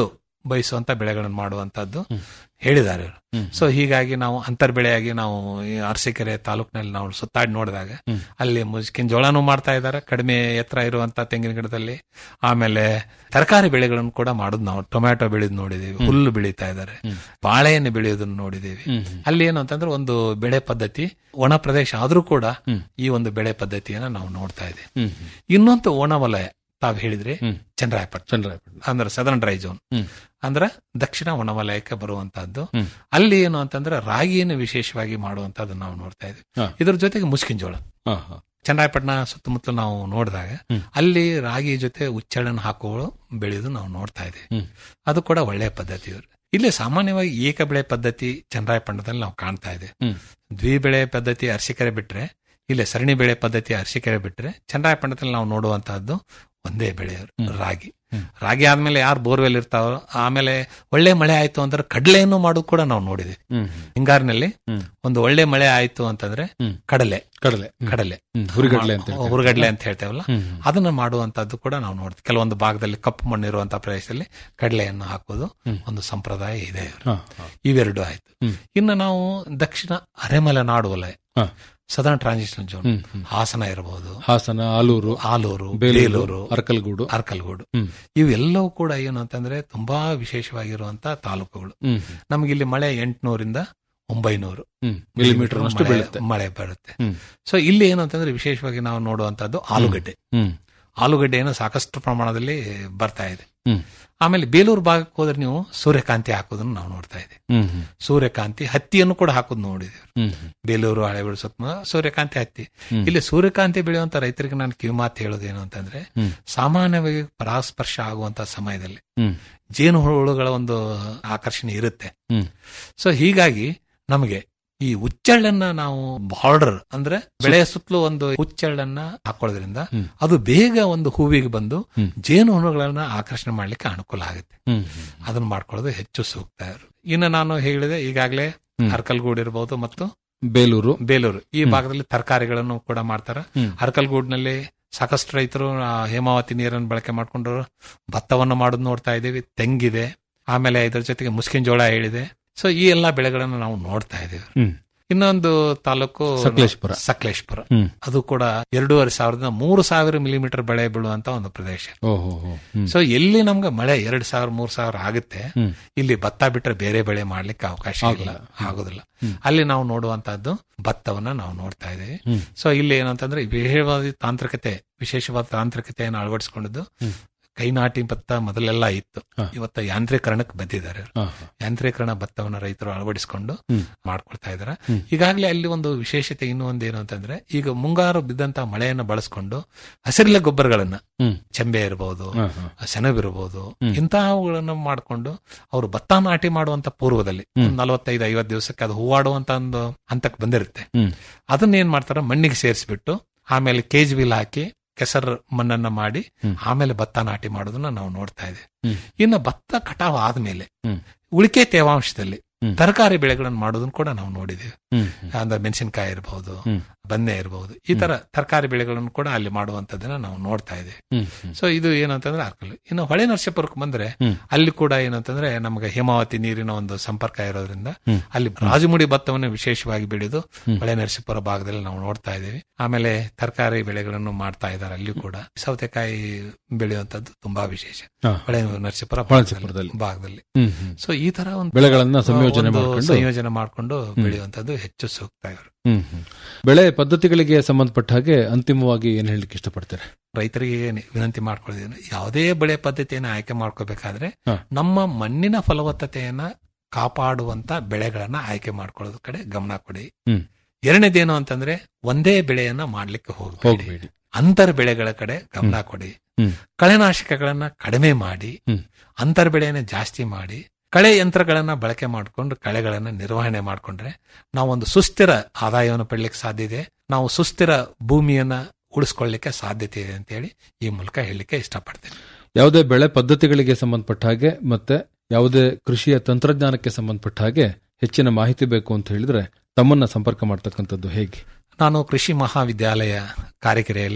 ಬಯಸುವಂತ ಬೆಳೆಗಳನ್ನು ಮಾಡುವಂತದ್ದು ಹೇಳಿದ್ದಾರೆ ಇವ್ರು. ಸೊ ಹೀಗಾಗಿ ನಾವು ಅಂತರ್ ಬೆಳೆಯಾಗಿ ನಾವು ಈ ಅರಸೀಕೆರೆ ತಾಲೂಕಿನಲ್ಲಿ ನಾವು ಸುತ್ತಾಡಿ ನೋಡಿದಾಗ ಅಲ್ಲಿ ಮುಸ್ಕಿನ ಜೋಳನೂ ಮಾಡ್ತಾ ಇದ್ದಾರೆ ಕಡಿಮೆ ಎತ್ತರ ಇರುವಂತ ತೆಂಗಿನ ಗಿಡದಲ್ಲಿ ಆಮೇಲೆ ತರಕಾರಿ ಬೆಳೆಗಳನ್ನು ಕೂಡ ಮಾಡೋದು ನಾವು ಟೊಮ್ಯಾಟೊ ಬೆಳೆದು ನೋಡಿದೀವಿ ಹುಲ್ಲು ಬೆಳೀತಾ ಇದ್ದಾರೆ ಬಾಳೆಹಣ್ಣು ಬೆಳೆಯೋದನ್ನು ನೋಡಿದೀವಿ ಅಲ್ಲಿ ಏನು ಅಂತಂದ್ರೆ ಒಂದು ಬೆಳೆ ಪದ್ಧತಿ ಒಣ ಪ್ರದೇಶ ಆದ್ರೂ ಕೂಡ ಈ ಒಂದು ಬೆಳೆ ಪದ್ಧತಿಯನ್ನ ನಾವು ನೋಡ್ತಾ ಇದ್ದೀವಿ ಇನ್ನೊಂದು ಒಣ ವಲಯ ತಾವ್ ಹೇಳಿದ್ರಿ ಚಂದ್ರಾಯಪಟ್ಟಣ ಚಂದ್ರಾಯಪಟ್ಟಣ ಅಂದ್ರೆ ಸದರ್ನ್ ಡ್ರೈ ಝೋನ್ ಅಂದ್ರೆ ದಕ್ಷಿಣ ಒಣವಲಯಕ್ಕೆ ಬರುವಂತಹದ್ದು ಅಲ್ಲಿ ಏನು ಅಂತಂದ್ರೆ ರಾಗಿಯನ್ನು ವಿಶೇಷವಾಗಿ ಮಾಡುವಂತದ್ದು ನಾವು ನೋಡ್ತಾ ಇದ್ದೀವಿ ಹಾ. ಇದ್ರ ಜೊತೆಗೆ ಮುಸ್ಕಿನ ಜೋಳ ಹಾ, ಹಾ. ಚನ್ನರಾಯಪಟ್ಟಣ ಸುತ್ತಮುತ್ತಲು ನಾವು ನೋಡಿದಾಗ ಅಲ್ಲಿ ರಾಗಿ ಜೊತೆ ಉಚ್ಚಳನ ಹಾಕುಗಳು ಬೆಳೆಯೋದು ನಾವು ನೋಡ್ತಾ ಇದ್ದೀವಿ ಅದು ಕೂಡ ಒಳ್ಳೆಯ ಪದ್ಧತಿ ಇವ್ರು. ಇಲ್ಲಿ ಸಾಮಾನ್ಯವಾಗಿ ಏಕ ಬೆಳೆ ಪದ್ಧತಿ ಚನ್ನರಾಯಪಟ್ಟಣದಲ್ಲಿ ನಾವು ಕಾಣ್ತಾ ಇದ್ದೇವೆ ದ್ವಿಬೆಳೆ ಪದ್ಧತಿ ಅರಸಿಕೆರೆ ಬಿಟ್ರೆ ಇಲ್ಲಿ ಸರಣಿ ಬೆಳೆ ಪದ್ಧತಿ ಅರಸಿಕೆರೆ ಬಿಟ್ರೆ ಚನ್ನರಾಯಪಟ್ಟಣದಲ್ಲಿ ನಾವು ನೋಡುವಂತಹದ್ದು ಒಂದೇ ಬೆಳೆ ರಾಗಿ ರಾಗಿ ಆದ್ಮೇಲೆ ಯಾರು ಬೋರ್ವೆಲ್ ಇರ್ತಾವ ಆಮೇಲೆ ಒಳ್ಳೆ ಮಳೆ ಆಯ್ತು ಅಂದ್ರೆ ಕಡಲೆಯನ್ನು ಮಾಡೋದು ಕೂಡ ನಾವು ನೋಡಿದ್ವಿ ಹಿಂಗಾರಿನಲ್ಲಿ ಒಂದು ಒಳ್ಳೆ ಮಳೆ ಆಯ್ತು ಅಂತಂದ್ರೆ ಕಡಲೆ ಕಡಲೆ ಕಡಲೆ ಹ್ಮ್. ಹುರಿಗಡ್ಲೆ ಅಂತ ಹೇಳ್ತೇವೆ. ಹುರುಗಡ್ಲೆ ಅಂತ ಹೇಳ್ತೇವಲ್ಲ ಅದನ್ನ ಮಾಡುವಂತದ್ದು ಕೂಡ ನಾವು ನೋಡ್ತೀವಿ ಕೆಲವೊಂದು ಭಾಗದಲ್ಲಿ ಕಪ್ಪು ಮಣ್ಣು ಇರುವಂತಹ ಪ್ರದೇಶದಲ್ಲಿ ಕಡಲೆಯನ್ನು ಹಾಕೋದು ಒಂದು ಸಂಪ್ರದಾಯ ಇದೆ ಹಾ, ಹಾ. ಇವೆರಡು ಆಯ್ತು ಇನ್ನು ನಾವು ದಕ್ಷಿಣ ಅರೆಮಲೆನಾಡು ವಲಯ ಹಾ. ಸದರ್ನ್ ಟ್ರಾನ್ಸಿಷನ್ ಝೋನ್ ಹ್ಮ್, ಹ್ಮ್. ಹಾಸನ ಇರಬಹುದು ಹಾಸನ ಆಲೂರು ಆಲೂರು ಬೇಲೂರು ಬೇಲೂರು ಅರಕಲ್ಗೂಡು ಅರ್ಕಲ್ಗೂಡು ಹ್ಮ್. ಇವೆಲ್ಲವೂ ಕೂಡ ಏನು ಅಂತಂದ್ರೆ ತುಂಬಾ ವಿಶೇಷವಾಗಿರುವಂತಹ ತಾಲೂಕುಗಳು ಹ್ಮ್. ನಮಗಿಲ್ಲಿ ಮಳೆ ಎಂಟುನೂರಿಂದ ಒಂಬೈನೂರು ಹ್ಮ್. ಮಿಲಿಮೀಟರ್ ಅಷ್ಟು ಮಳೆ- ಬೀಳುತ್ತೆ ಮಳೆ ಬರುತ್ತೆ ಹ್ಮ್. ಸೊ ಇಲ್ಲಿ ಏನು ಅಂತಂದ್ರೆ ವಿಶೇಷವಾಗಿ ನಾವು ನೋಡುವಂತದ್ದು ಆಲೂಗಡ್ಡೆ ಹ್ಮ್. ಆಲೂಗಡ್ಡೆಯನ್ನು ಸಾಕಷ್ಟು ಪ್ರಮಾಣದಲ್ಲಿ ಬರ್ತಾ ಇದೆ ಹ್ಮ್. ಆಮೇಲೆ ಬೇಲೂರು ಭಾಗಕ್ಕೆ ಹೋದ್ರೆ ನೀವು ಸೂರ್ಯಕಾಂತಿ ಹಾಕೋದನ್ನು ನಾವು ನೋಡ್ತಾ ಇದ್ದೀವಿ ಹ್ಮ್. ಹ್ಮ್. ಸೂರ್ಯಕಾಂತಿ ಹತ್ತಿಯನ್ನು ಕೂಡ ಹಾಕೋದು ನೋಡಿದ್ದೀವಿ ಹ್ಮ್. ಹ್ಮ್. ಬೇಲೂರು ಹಳೆಬೀಡು ಸುತ್ತಮುತ್ತ ಸೂರ್ಯಕಾಂತಿ ಹತ್ತಿ ಹ್ಮ್. ಇಲ್ಲಿ ಸೂರ್ಯಕಾಂತಿ ಬೆಳೆಯುವಂತ ರೈತರಿಗೆ ನಾನು ಕಿವಿ ಮಾತು ಹೇಳೋದೇನು ಅಂತಂದ್ರೆ ಹ್ಮ್. ಸಾಮಾನ್ಯವಾಗಿ ಪರಾಸ್ಪರ್ಶ ಆಗುವಂತ ಸಮಯದಲ್ಲಿ ಹ್ಮ್. ಜೇನು ಹುಳುಗಳ ಒಂದು ಆಕರ್ಷಣೆ ಇರುತ್ತೆ ಹ್ಮ್. ಸೊ ಹೀಗಾಗಿ ನಮಗೆ ಈ ಹುಚ್ಚಳ್ಳನ್ನ ನಾವು ಬಾರ್ಡರ್ ಅಂದ್ರೆ ಬೆಳೆಯ ಸುತ್ತಲೂ ಒಂದು ಹುಚ್ಚಳ್ಳನ್ನ ಹಾಕೊಳ್ಳೋದ್ರಿಂದ ಹ್ಮ್. ಅದು ಬೇಗ ಒಂದು ಹೂವಿಗೆ ಬಂದು ಹ್ಮ್. ಜೇನು ಹುಳುಗಳನ್ನ ಆಕರ್ಷಣೆ ಮಾಡ್ಲಿಕ್ಕೆ ಅನುಕೂಲ ಆಗುತ್ತೆ ಹ್ಮ್. ಅದನ್ನ ಮಾಡ್ಕೊಳ್ಳೋದು ಹೆಚ್ಚು ಸೂಕ್ತ ಇನ್ನು ನಾನು ಹೇಳಿದೆ ಈಗಾಗಲೇ ಹ್ಮ್. ಅರ್ಕಲ್ಗೂಡ್ ಇರಬಹುದು ಮತ್ತು ಬೇಲೂರು ಬೇಲೂರು ಈ ಭಾಗದಲ್ಲಿ ತರಕಾರಿಗಳನ್ನು ಕೂಡ ಮಾಡ್ತಾರೆ ಹ್ಮ್. ಅರ್ಕಲ್ಗೂಡ್ನಲ್ಲಿ ಸಾಕಷ್ಟು ರೈತರು ಆ, ಹೇಮಾವತಿ ನೀರನ್ನು ಬಳಕೆ ಮಾಡ್ಕೊಂಡು ಭತ್ತವನ್ನು ಮಾಡೋದು ನೋಡ್ತಾ ಇದ್ದೀವಿ ತೆಂಗಿದೆ ಆಮೇಲೆ ಇದ್ರ ಜೊತೆಗೆ ಮುಸ್ಕಿನ ಜೋಳ ಹೇಳಿದೆ ಸೊ ಈ ಎಲ್ಲಾ ಬೆಳೆಗಳನ್ನು ನಾವು ನೋಡ್ತಾ ಇದ್ದೀವಿ ಹ್ಮ್. ಇನ್ನೊಂದು ತಾಲೂಕು ಸಕಲೇಶ್ಪುರ. ಸಕಲೇಶ್ಪುರ ಹ್ಮ್. ಅದು ಕೂಡ ಎರಡೂವರೆ ಸಾವಿರದಿಂದ ಮೂರು ಸಾವಿರ ಮಿಲಿಮೀಟರ್ ಬೆಳೆ ಬೀಳುವಂತ ಒಂದು ಪ್ರದೇಶ ಓಹೋ ಹೋ. ಹ್ಮ್. ಸೊ ಎಲ್ಲಿ ನಮ್ಗೆ ಮಳೆ ಎರಡ್ ಸಾವಿರ ಮೂರ್ ಸಾವಿರ ಆಗುತ್ತೆ ಹ್ಮ್. ಇಲ್ಲಿ ಭತ್ತ ಬಿಟ್ರೆ ಬೇರೆ ಬೆಳೆ ಮಾಡ್ಲಿಕ್ಕೆ ಅವಕಾಶ ಇಲ್ಲ ಆಗೋದಿಲ್ಲ ಅಲ್ಲಿ ನಾವು ನೋಡುವಂತಹದ್ದು ಭತ್ತವನ್ನ ನಾವು ನೋಡ್ತಾ ಇದ್ದೀವಿ ಹ್ಮ್. ಸೊ ಇಲ್ಲಿ ಏನಂತಂದ್ರೆ ವಿಶೇಷವಾದ ತಾಂತ್ರಿಕತೆ ವಿಶೇಷವಾದ ತಾಂತ್ರಿಕತೆಯನ್ನು ಅಳವಡಿಸಿಕೊಂಡಿದ್ದು ಹ್ಮ್. ಕೈನಾಟಿ ಭತ್ತ ಮೊದಲೆಲ್ಲ ಇತ್ತು ಹಾ. ಇವತ್ತು ಯಾಂತ್ರೀಕರಣಕ್ಕೆ ಬಂದಿದ್ದಾರೆ ಅವ್ರು. ಹಾ, ಹಾ. ಯಾಂತ್ರೀಕರಣ ಭತ್ತವನ್ನ ರೈತರು ಅಳವಡಿಸಿಕೊಂಡು ಹ್ಮ್. ಮಾಡ್ಕೊಳ್ತಾ ಇದಾರೆ ಹ್ಮ್. ಈಗಾಗಲೇ ಅಲ್ಲಿ ಒಂದು ವಿಶೇಷತೆ ಇನ್ನೂ ಒಂದು ಏನು ಅಂತಂದ್ರೆ ಈಗ ಮುಂಗಾರು ಬಿದ್ದಂತ ಮಳೆಯನ್ನು ಬಳಸ್ಕೊಂಡು ಹಸಿರಿಲೆ ಗೊಬ್ಬರಗಳನ್ನ ಹ್ಮ್. ಚೆಂಬೆ ಇರಬಹುದು ಹಾ, ಹಾ. ಸೆಣಬಿರಬಹುದು ಹ್ಮ್. ಇಂತಹವುಗಳನ್ನ ಮಾಡ್ಕೊಂಡು ಅವರು ಭತ್ತ ನಾಟಿ ಮಾಡುವಂತ ಪೂರ್ವದಲ್ಲಿ ಹ್ಮ್. ಒಂದು ನಲವತ್ತೈದು ಐವತ್ತು ದಿವಸಕ್ಕೆ ಅದು ಹೂವಾಡುವಂತ ಒಂದು ಹಂತಕ್ಕೆ ಬಂದಿರುತ್ತೆ ಹ್ಮ್. ಅದನ್ನ ಏನ್ ಮಾಡ್ತಾರೆ ಮಣ್ಣಿಗೆ ಸೇರಿಸ್ಬಿಟ್ಟು ಆಮೇಲೆ ಕೇಜ್ ಬಿಲ್ ಹಾಕಿ ಕೆಸರು ಮಣ್ಣನ್ನ ಮಾಡಿ ಹ್ಮ್. ಆಮೇಲೆ ಭತ್ತ ನಾಟಿ ಮಾಡೋದನ್ನ ನಾವು ನೋಡ್ತಾ ಇದ್ದೇವೆ ಹ್ಮ್. ಇನ್ನು ಭತ್ತ ಕಟಾವ್ ಆದ್ಮೇಲೆ ಹ್ಮ್. ಉಳಿಕೆ ತೇವಾಂಶದಲ್ಲಿ ಹ್ಮ್. ತರಕಾರಿ ಬೆಳೆಗಳನ್ನು ಮಾಡೋದನ್ನ ಕೂಡ ನಾವು ನೋಡಿದ್ದೇವೆ ಹ್ಮ್. ಅಂದ್ರೆ ಮೆಣಸಿನಕಾಯಿ ಇರಬಹುದು ಹ್ಮ್. ಬನ್ನೆ ಇರಬಹುದು ಈ ತರ ತರಕಾರಿ ಬೆಳೆಗಳನ್ನು ಕೂಡ ಅಲ್ಲಿ ಮಾಡುವಂತದನ್ನ ನಾವು ನೋಡ್ತಾ ಇದ್ದೇವೆ ಹ್ಮ್. ಹ್ಮ್. ಸೊ ಇದು ಏನಂತಂದ್ರೆ ಅರ್ಕಲ್ ಇನ್ನು ಹೊಳೆ ನರಸೀಪುರಕ್ಕೆ ಬಂದ್ರೆ ಹ್ಮ್. ಅಲ್ಲಿ ಕೂಡ ಏನಂತಂದ್ರೆ ನಮಗೆ ಹೇಮಾವತಿ ನೀರಿನ ಒಂದು ಸಂಪರ್ಕ ಇರೋದ್ರಿಂದ ಹ್ಮ್. ಅಲ್ಲಿ ರಾಜಮುಡಿ ಭತ್ತವನ್ನು ವಿಶೇಷವಾಗಿ ಬೆಳೆದು ಹ್ಮ್. ಹೊಳೆ ನರಸೀಪುರ ಭಾಗದಲ್ಲಿ ನಾವು ನೋಡ್ತಾ ಇದ್ದೀವಿ ಆಮೇಲೆ ತರಕಾರಿ ಬೆಳೆಗಳನ್ನು ಮಾಡ್ತಾ ಇದ್ದಾರೆ ಅಲ್ಲಿ ಕೂಡ ಸೌತೆಕಾಯಿ ಬೆಳೆಯುವಂತದ್ದು ತುಂಬಾ ವಿಶೇಷ ಹಾ. ಹೊಳೆ ನರಸೀಪುರ ಹೊಳೆನರಸೀಪುರದಲ್ಲಿ. ಭಾಗದಲ್ಲಿ ಹ್ಮ್. ಹ್ಮ್. ಸೊ ಈ ತರ ಒಂದು ಬೆಳೆಗಳನ್ನ ಸಂಯೋಜನೆ ಒಂದು ಮಾಡ್ಕೊಂಡು- ಸಂಯೋಜನೆ ಮಾಡಿಕೊಂಡು ಬೆಳೆಯುವಂತದ್ದು ಹೆಚ್ಚು ಸೂಕ್ತ ಇವರು ಹ್ಮ್. ಹ್ಮ್. ಬೆಳೆ ಪದ್ಧತಿಗಳಿಗೆ ಸಂಬಂಧಪಟ್ಟ ಹಾಗೆ ಅಂತಿಮವಾಗಿ ಏನ್ ಹೇಳಲಿಕ್ಕೆ ಇಷ್ಟಪಡ್ತಾರೆ ರೈತರಿಗೆ ಏನ್ ವಿನಂತಿ ಮಾಡ್ಕೊಳ್ಳೋದೇನು ಯಾವುದೇ ಬೆಳೆ ಪದ್ಧತಿಯನ್ನು ಆಯ್ಕೆ ಮಾಡ್ಕೋಬೇಕಾದ್ರೆ ಹಾ. ನಮ್ಮ ಮಣ್ಣಿನ ಫಲವತ್ತತೆಯನ್ನ ಕಾಪಾಡುವಂತ ಬೆಳೆಗಳನ್ನ ಆಯ್ಕೆ ಮಾಡ್ಕೊಳ್ಳೋದ್ ಕಡೆ ಗಮನ ಕೊಡಿ ಹ್ಮ್. ಎರಡನೇದೇನು ಅಂತಂದ್ರೆ ಒಂದೇ ಬೆಳೆಯನ್ನ ಮಾಡ್ಲಿಕ್ಕೆ ಹೋಗಬೇಡಿ ಹೋಗ್ಬೇಡಿ ಅಂತರ್ ಬೆಳೆಗಳ ಕಡೆ ಗಮನ ಕೊಡಿ ಹ್ಮ್. ಕಳೆನಾಶಕಗಳನ್ನ ಕಡಿಮೆ ಮಾಡಿ ಹ್ಮ್. ಅಂತರ್ ಬೆಳೆಯನ್ನ ಜಾಸ್ತಿ ಮಾಡಿ ಕಳೆ ಯಂತ್ರಗಳನ್ನ ಬಳಕೆ ಮಾಡಿಕೊಂಡು ಕಳೆಗಳನ್ನ ನಿರ್ವಹಣೆ ಮಾಡಿಕೊಂಡ್ರೆ ನಾವೊಂದು ಸುಸ್ಥಿರ ಆದಾಯವನ್ನು ಪಡಲಿಕ್ಕೆ ಸಾಧ್ಯ ಇದೆ ನಾವು ಸುಸ್ಥಿರ ಭೂಮಿಯನ್ನ ಉಳಿಸ್ಕೊಳ್ಳಿಕ್ಕೆ ಸಾಧ್ಯತೆ ಇದೆ ಅಂತ ಹೇಳಿ ಈ ಮೂಲಕ ಹೇಳಲಿಕ್ಕೆ ಇಷ್ಟಪಡ್ತೇನೆ ಯಾವುದೇ ಬೆಳೆ ಪದ್ಧತಿಗಳಿಗೆ ಸಂಬಂಧಪಟ್ಟ ಹಾಗೆ ಮತ್ತೆ ಯಾವುದೇ ಕೃಷಿಯ ತಂತ್ರಜ್ಞಾನಕ್ಕೆ ಸಂಬಂಧಪಟ್ಟ ಹಾಗೆ ಹೆಚ್ಚಿನ ಮಾಹಿತಿ ಬೇಕು ಅಂತ ಹೇಳಿದ್ರೆ ತಮ್ಮನ್ನ ಸಂಪರ್ಕ ಮಾಡ್ತಕ್ಕಂಥದ್ದು ಹೇಗೆ ನಾನು ಕೃಷಿ ಮಹಾವಿದ್ಯಾಲಯ ಕಾರಿಕೆರೆಯಲ್ಲಿ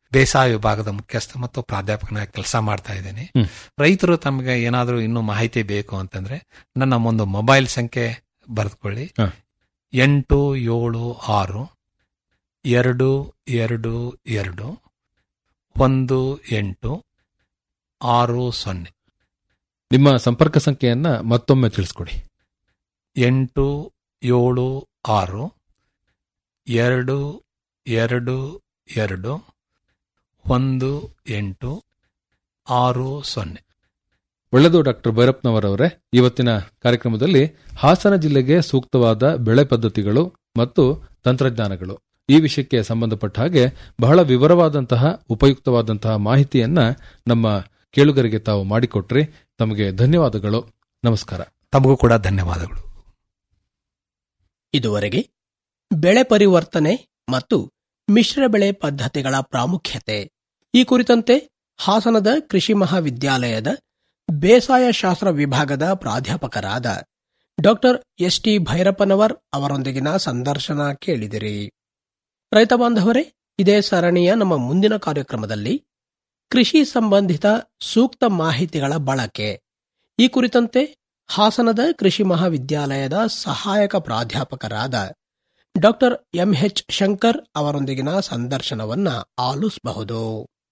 ಬೇಸಾಯ ವಿಭಾಗದ ಮುಖ್ಯಸ್ಥ ಮತ್ತು ಪ್ರಾಧ್ಯಾಪಕನಾಗಿ ಕೆಲಸ ಮಾಡ್ತಾ ಇದ್ದೀನಿ ರೈತರು ತಮಗೆ ಏನಾದರೂ ಇನ್ನೂ ಮಾಹಿತಿ ಬೇಕು ಅಂತಂದ್ರೆ ನನ್ನ ಒಂದು ಮೊಬೈಲ್ ಸಂಖ್ಯೆ ಬರೆದುಕೊಳ್ಳಿ ಹ. ಎಂಟು ಏಳು ಆರು ಎರಡು ಎರಡು ಎರಡು ಒಂದು ಎಂಟು ಆರು ಸೊನ್ನೆ ನಿಮ್ಮ ಸಂಪರ್ಕ ಸಂಖ್ಯೆಯನ್ನ ಮತ್ತೊಮ್ಮೆ ತಿಳಿಸ್ಕೊಡಿ ಎಂಟು ಏಳು ಆರು ಎರಡು ಎರಡು ಎರಡು ಒಂದು ಎಂಟು ಆರು ಸೊನ್ನೆ ಒಳ್ಳೆಯದು ಡಾಕ್ಟರ್ ಭೈರಪ್ಪನವರವರೇ ಇವತ್ತಿನ ಕಾರ್ಯಕ್ರಮದಲ್ಲಿ ಹಾಸನ ಜಿಲ್ಲೆಗೆ ಸೂಕ್ತವಾದ ಬೆಳೆ ಪದ್ಧತಿಗಳು ಮತ್ತು ತಂತ್ರಜ್ಞಾನಗಳು ಈ ವಿಷಯಕ್ಕೆ ಸಂಬಂಧಪಟ್ಟ ಹಾಗೆ ಬಹಳ ವಿವರವಾದಂತಹ ಉಪಯುಕ್ತವಾದಂತಹ ಮಾಹಿತಿಯನ್ನ ನಮ್ಮ ಕೇಳುಗರಿಗೆ ತಾವು ಮಾಡಿಕೊಟ್ರಿ ತಮಗೆ ಧನ್ಯವಾದಗಳು ನಮಸ್ಕಾರ ತಮಗೂ ಕೂಡ ಧನ್ಯವಾದಗಳು ಇದುವರೆಗೆ ಬೆಳೆ ಪರಿವರ್ತನೆ ಮತ್ತು ಮಿಶ್ರ ಬೆಳೆ ಪದ್ಧತಿಗಳ ಪ್ರಾಮುಖ್ಯತೆ ಈ ಕುರಿತಂತೆ ಹಾಸನದ ಕೃಷಿ ಮಹಾವಿದ್ಯಾಲಯದ ಬೇಸಾಯ ಶಾಸ್ತ್ರ ವಿಭಾಗದ ಪ್ರಾಧ್ಯಾಪಕರಾದ ಡಾಕ್ಟರ್ ಎಸ್ ಟಿ ಭೈರಪ್ಪನವರ್ ಅವರೊಂದಿಗಿನ ಸಂದರ್ಶನ ಕೇಳಿದಿರಿ ರೈತ ಬಾಂಧವರೇ ಇದೇ ಸರಣಿಯ ನಮ್ಮ ಮುಂದಿನ ಕಾರ್ಯಕ್ರಮದಲ್ಲಿ ಕೃಷಿ ಸಂಬಂಧಿತ ಸೂಕ್ತ ಮಾಹಿತಿಗಳ ಬಳಕೆ ಈ ಕುರಿತಂತೆ ಹಾಸನದ ಕೃಷಿ ಮಹಾವಿದ್ಯಾಲಯದ ಸಹಾಯಕ ಪ್ರಾಧ್ಯಾಪಕರಾದ ಡಾಕ್ಟರ್ ಎಂಎಚ್ ಶಂಕರ್ ಅವರೊಂದಿಗಿನ ಸಂದರ್ಶನವನ್ನ ಆಲಿಸಬಹುದು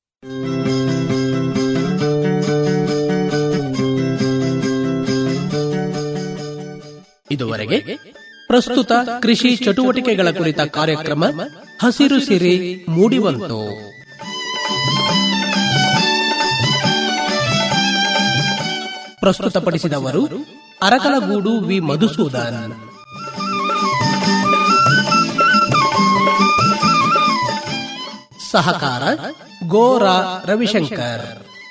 ಇದುವರೆಗೆ ಪ್ರಸ್ತುತ ಕೃಷಿ ಚಟುವಟಿಕೆಗಳ ಕುರಿತ ಕಾರ್ಯಕ್ರಮ ಹಸಿರು ಸಿರಿ ಮೂಡಿಬಂತು ಪ್ರಸ್ತುತಪಡಿಸಿದವರು ಅರಕಲಗೂಡು ವಿ ಮಧುಸೂದನ್ ಸಹಕಾರ ಗೋರಾ ರವಿಶಂಕರ್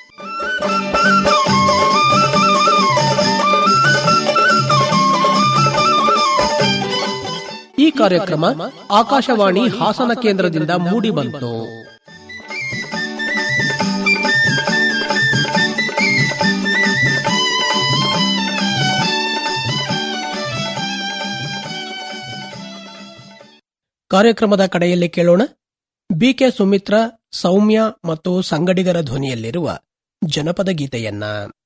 ಈ ಕಾರ್ಯಕ್ರಮ ಆಕಾಶವಾಣಿ ಹಾಸನ ಕೇಂದ್ರದಿಂದ ಮೂಡಿಬಂತು ಕಾರ್ಯಕ್ರಮದ ಕಡೆಯಲ್ಲಿ ಕೇಳೋಣ ಬಿಕೆ ಸುಮಿತ್ರಾ ಸೌಮ್ಯ ಮತ್ತು ಸಂಗಡಿಗರ ಧ್ವನಿಯಲ್ಲಿರುವ ಜನಪದ ಗೀತೆಯನ್ನ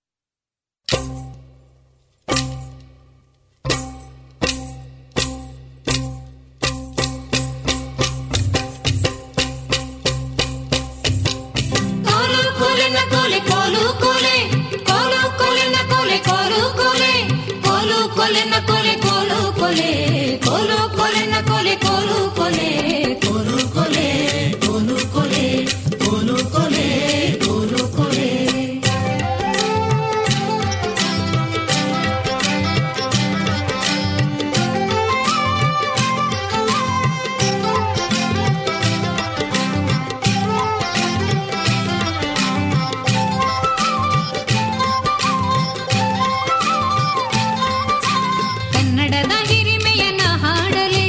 ಕೋಲು ಕೋಲಿನ ಕೋಲೆ ಕೋಲು ಕೋಲೆ ಕೋಲು ಕೋಲಿನ ಕೋಲೆ ಕೋಲು ಕೋಲೆ ಕೋಲು ಕೋಲಿನ ಕೋಲೆ ಕೋಲು ಕೋಲೆ ಕೋಲು ಕೋಲಿನ ಕೋಲೆ ಕೋಲು ಕೋಲೆ ಕೋಲು ಕೋಲೆ ಕೋಲು ಕೋಲೆ ಕೋಲು ಕೋಲೆ ಕೋಲು ಕೋಲೆ ಕನ್ನಡದ ಹಿರಿಮೆಯನ್ನ ಹಾಡಲೆ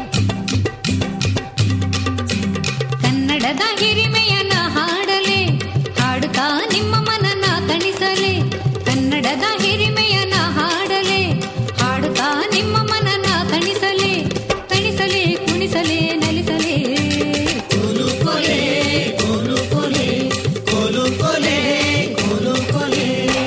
ಕನ್ನಡದ ಹಿರಿಮೆಯನ್ನ ಹಾಡಲೆ ಹಾಡುತ್ತಾ ನಿಮ್ಮ ಮನನ ತಣಿಸಲೆ ಕನ್ನಡದ ಹಿರಿಮೆಯನ್ನ ಹಾಡಲೆ ಹಾಡುತ್ತಾ ನಿಮ್ಮ ಮನನ ತಣಿಸಲೆ ತಣಿಸಲೆ ಕುಣಿಸಲೆ ನಲಿಸಲೆ ಕೋಲು ಕೊಲೆ ಕೋಲು ಕೊಲೆ ಕೋಲು ಕೊಲೆ ಕೋಲು ಕೊಲೆ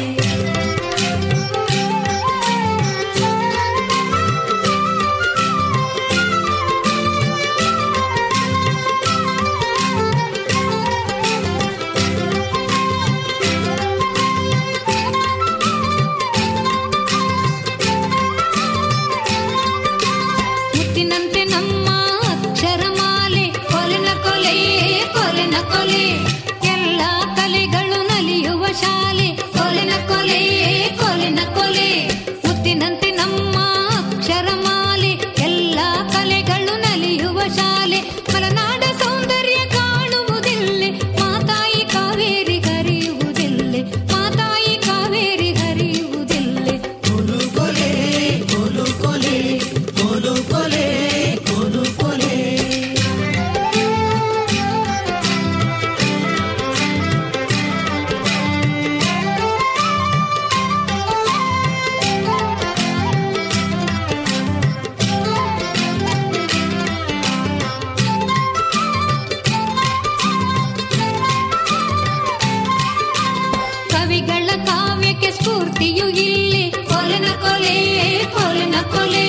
ಮುತ್ತಿನಂತೆ ನಮ್ಮ ಅಕ್ಷರಮಾಲೆ ಕೊಲೆನ ಕೊಲೆ ಕೊಲೆನ ಕೊಲೆ ಎಲ್ಲ ಕಲೆಗಳು ನಲಿಯುವ ಶಾಲೆ ಕೊಲೆನ ಕೊಲೆ ಕೊಲೆನ ಕೊಲೆ ಮುತ್ತಿನಂತೆ ನಮ್ಮ ಅಕ್ಷರಮಾಲೆ ಎಲ್ಲ ಕಲೆಗಳು ನಲಿಯುವ ಶಾಲೆ ಮಲೆನಾಡ ಸೌಂದರ್ಯ ಕಾಣುವುದಿಲ್ಲೆ ಮಾತಾಯಿ ಕಾವೇರಿ ಹರಿಯುವುದಿಲ್ಲೆ ಮಾತಾಯಿ ಕಾವೇರಿ ಹರಿಯುವುದಿಲ್ಲೆ ಕೋಲು ಕೊಲೆ ಕೋಲು ಕೊಲೆ ಕೋಲು ಕೊಲೆ ಕೋಲು ಕೊಲೆ ಸ್ಫೂರ್ತಿಯು ಇಲ್ಲಿ ಕೊಲೆನ ಕೊಲೆ ಕೊಲೆನ ಕೊಲೆ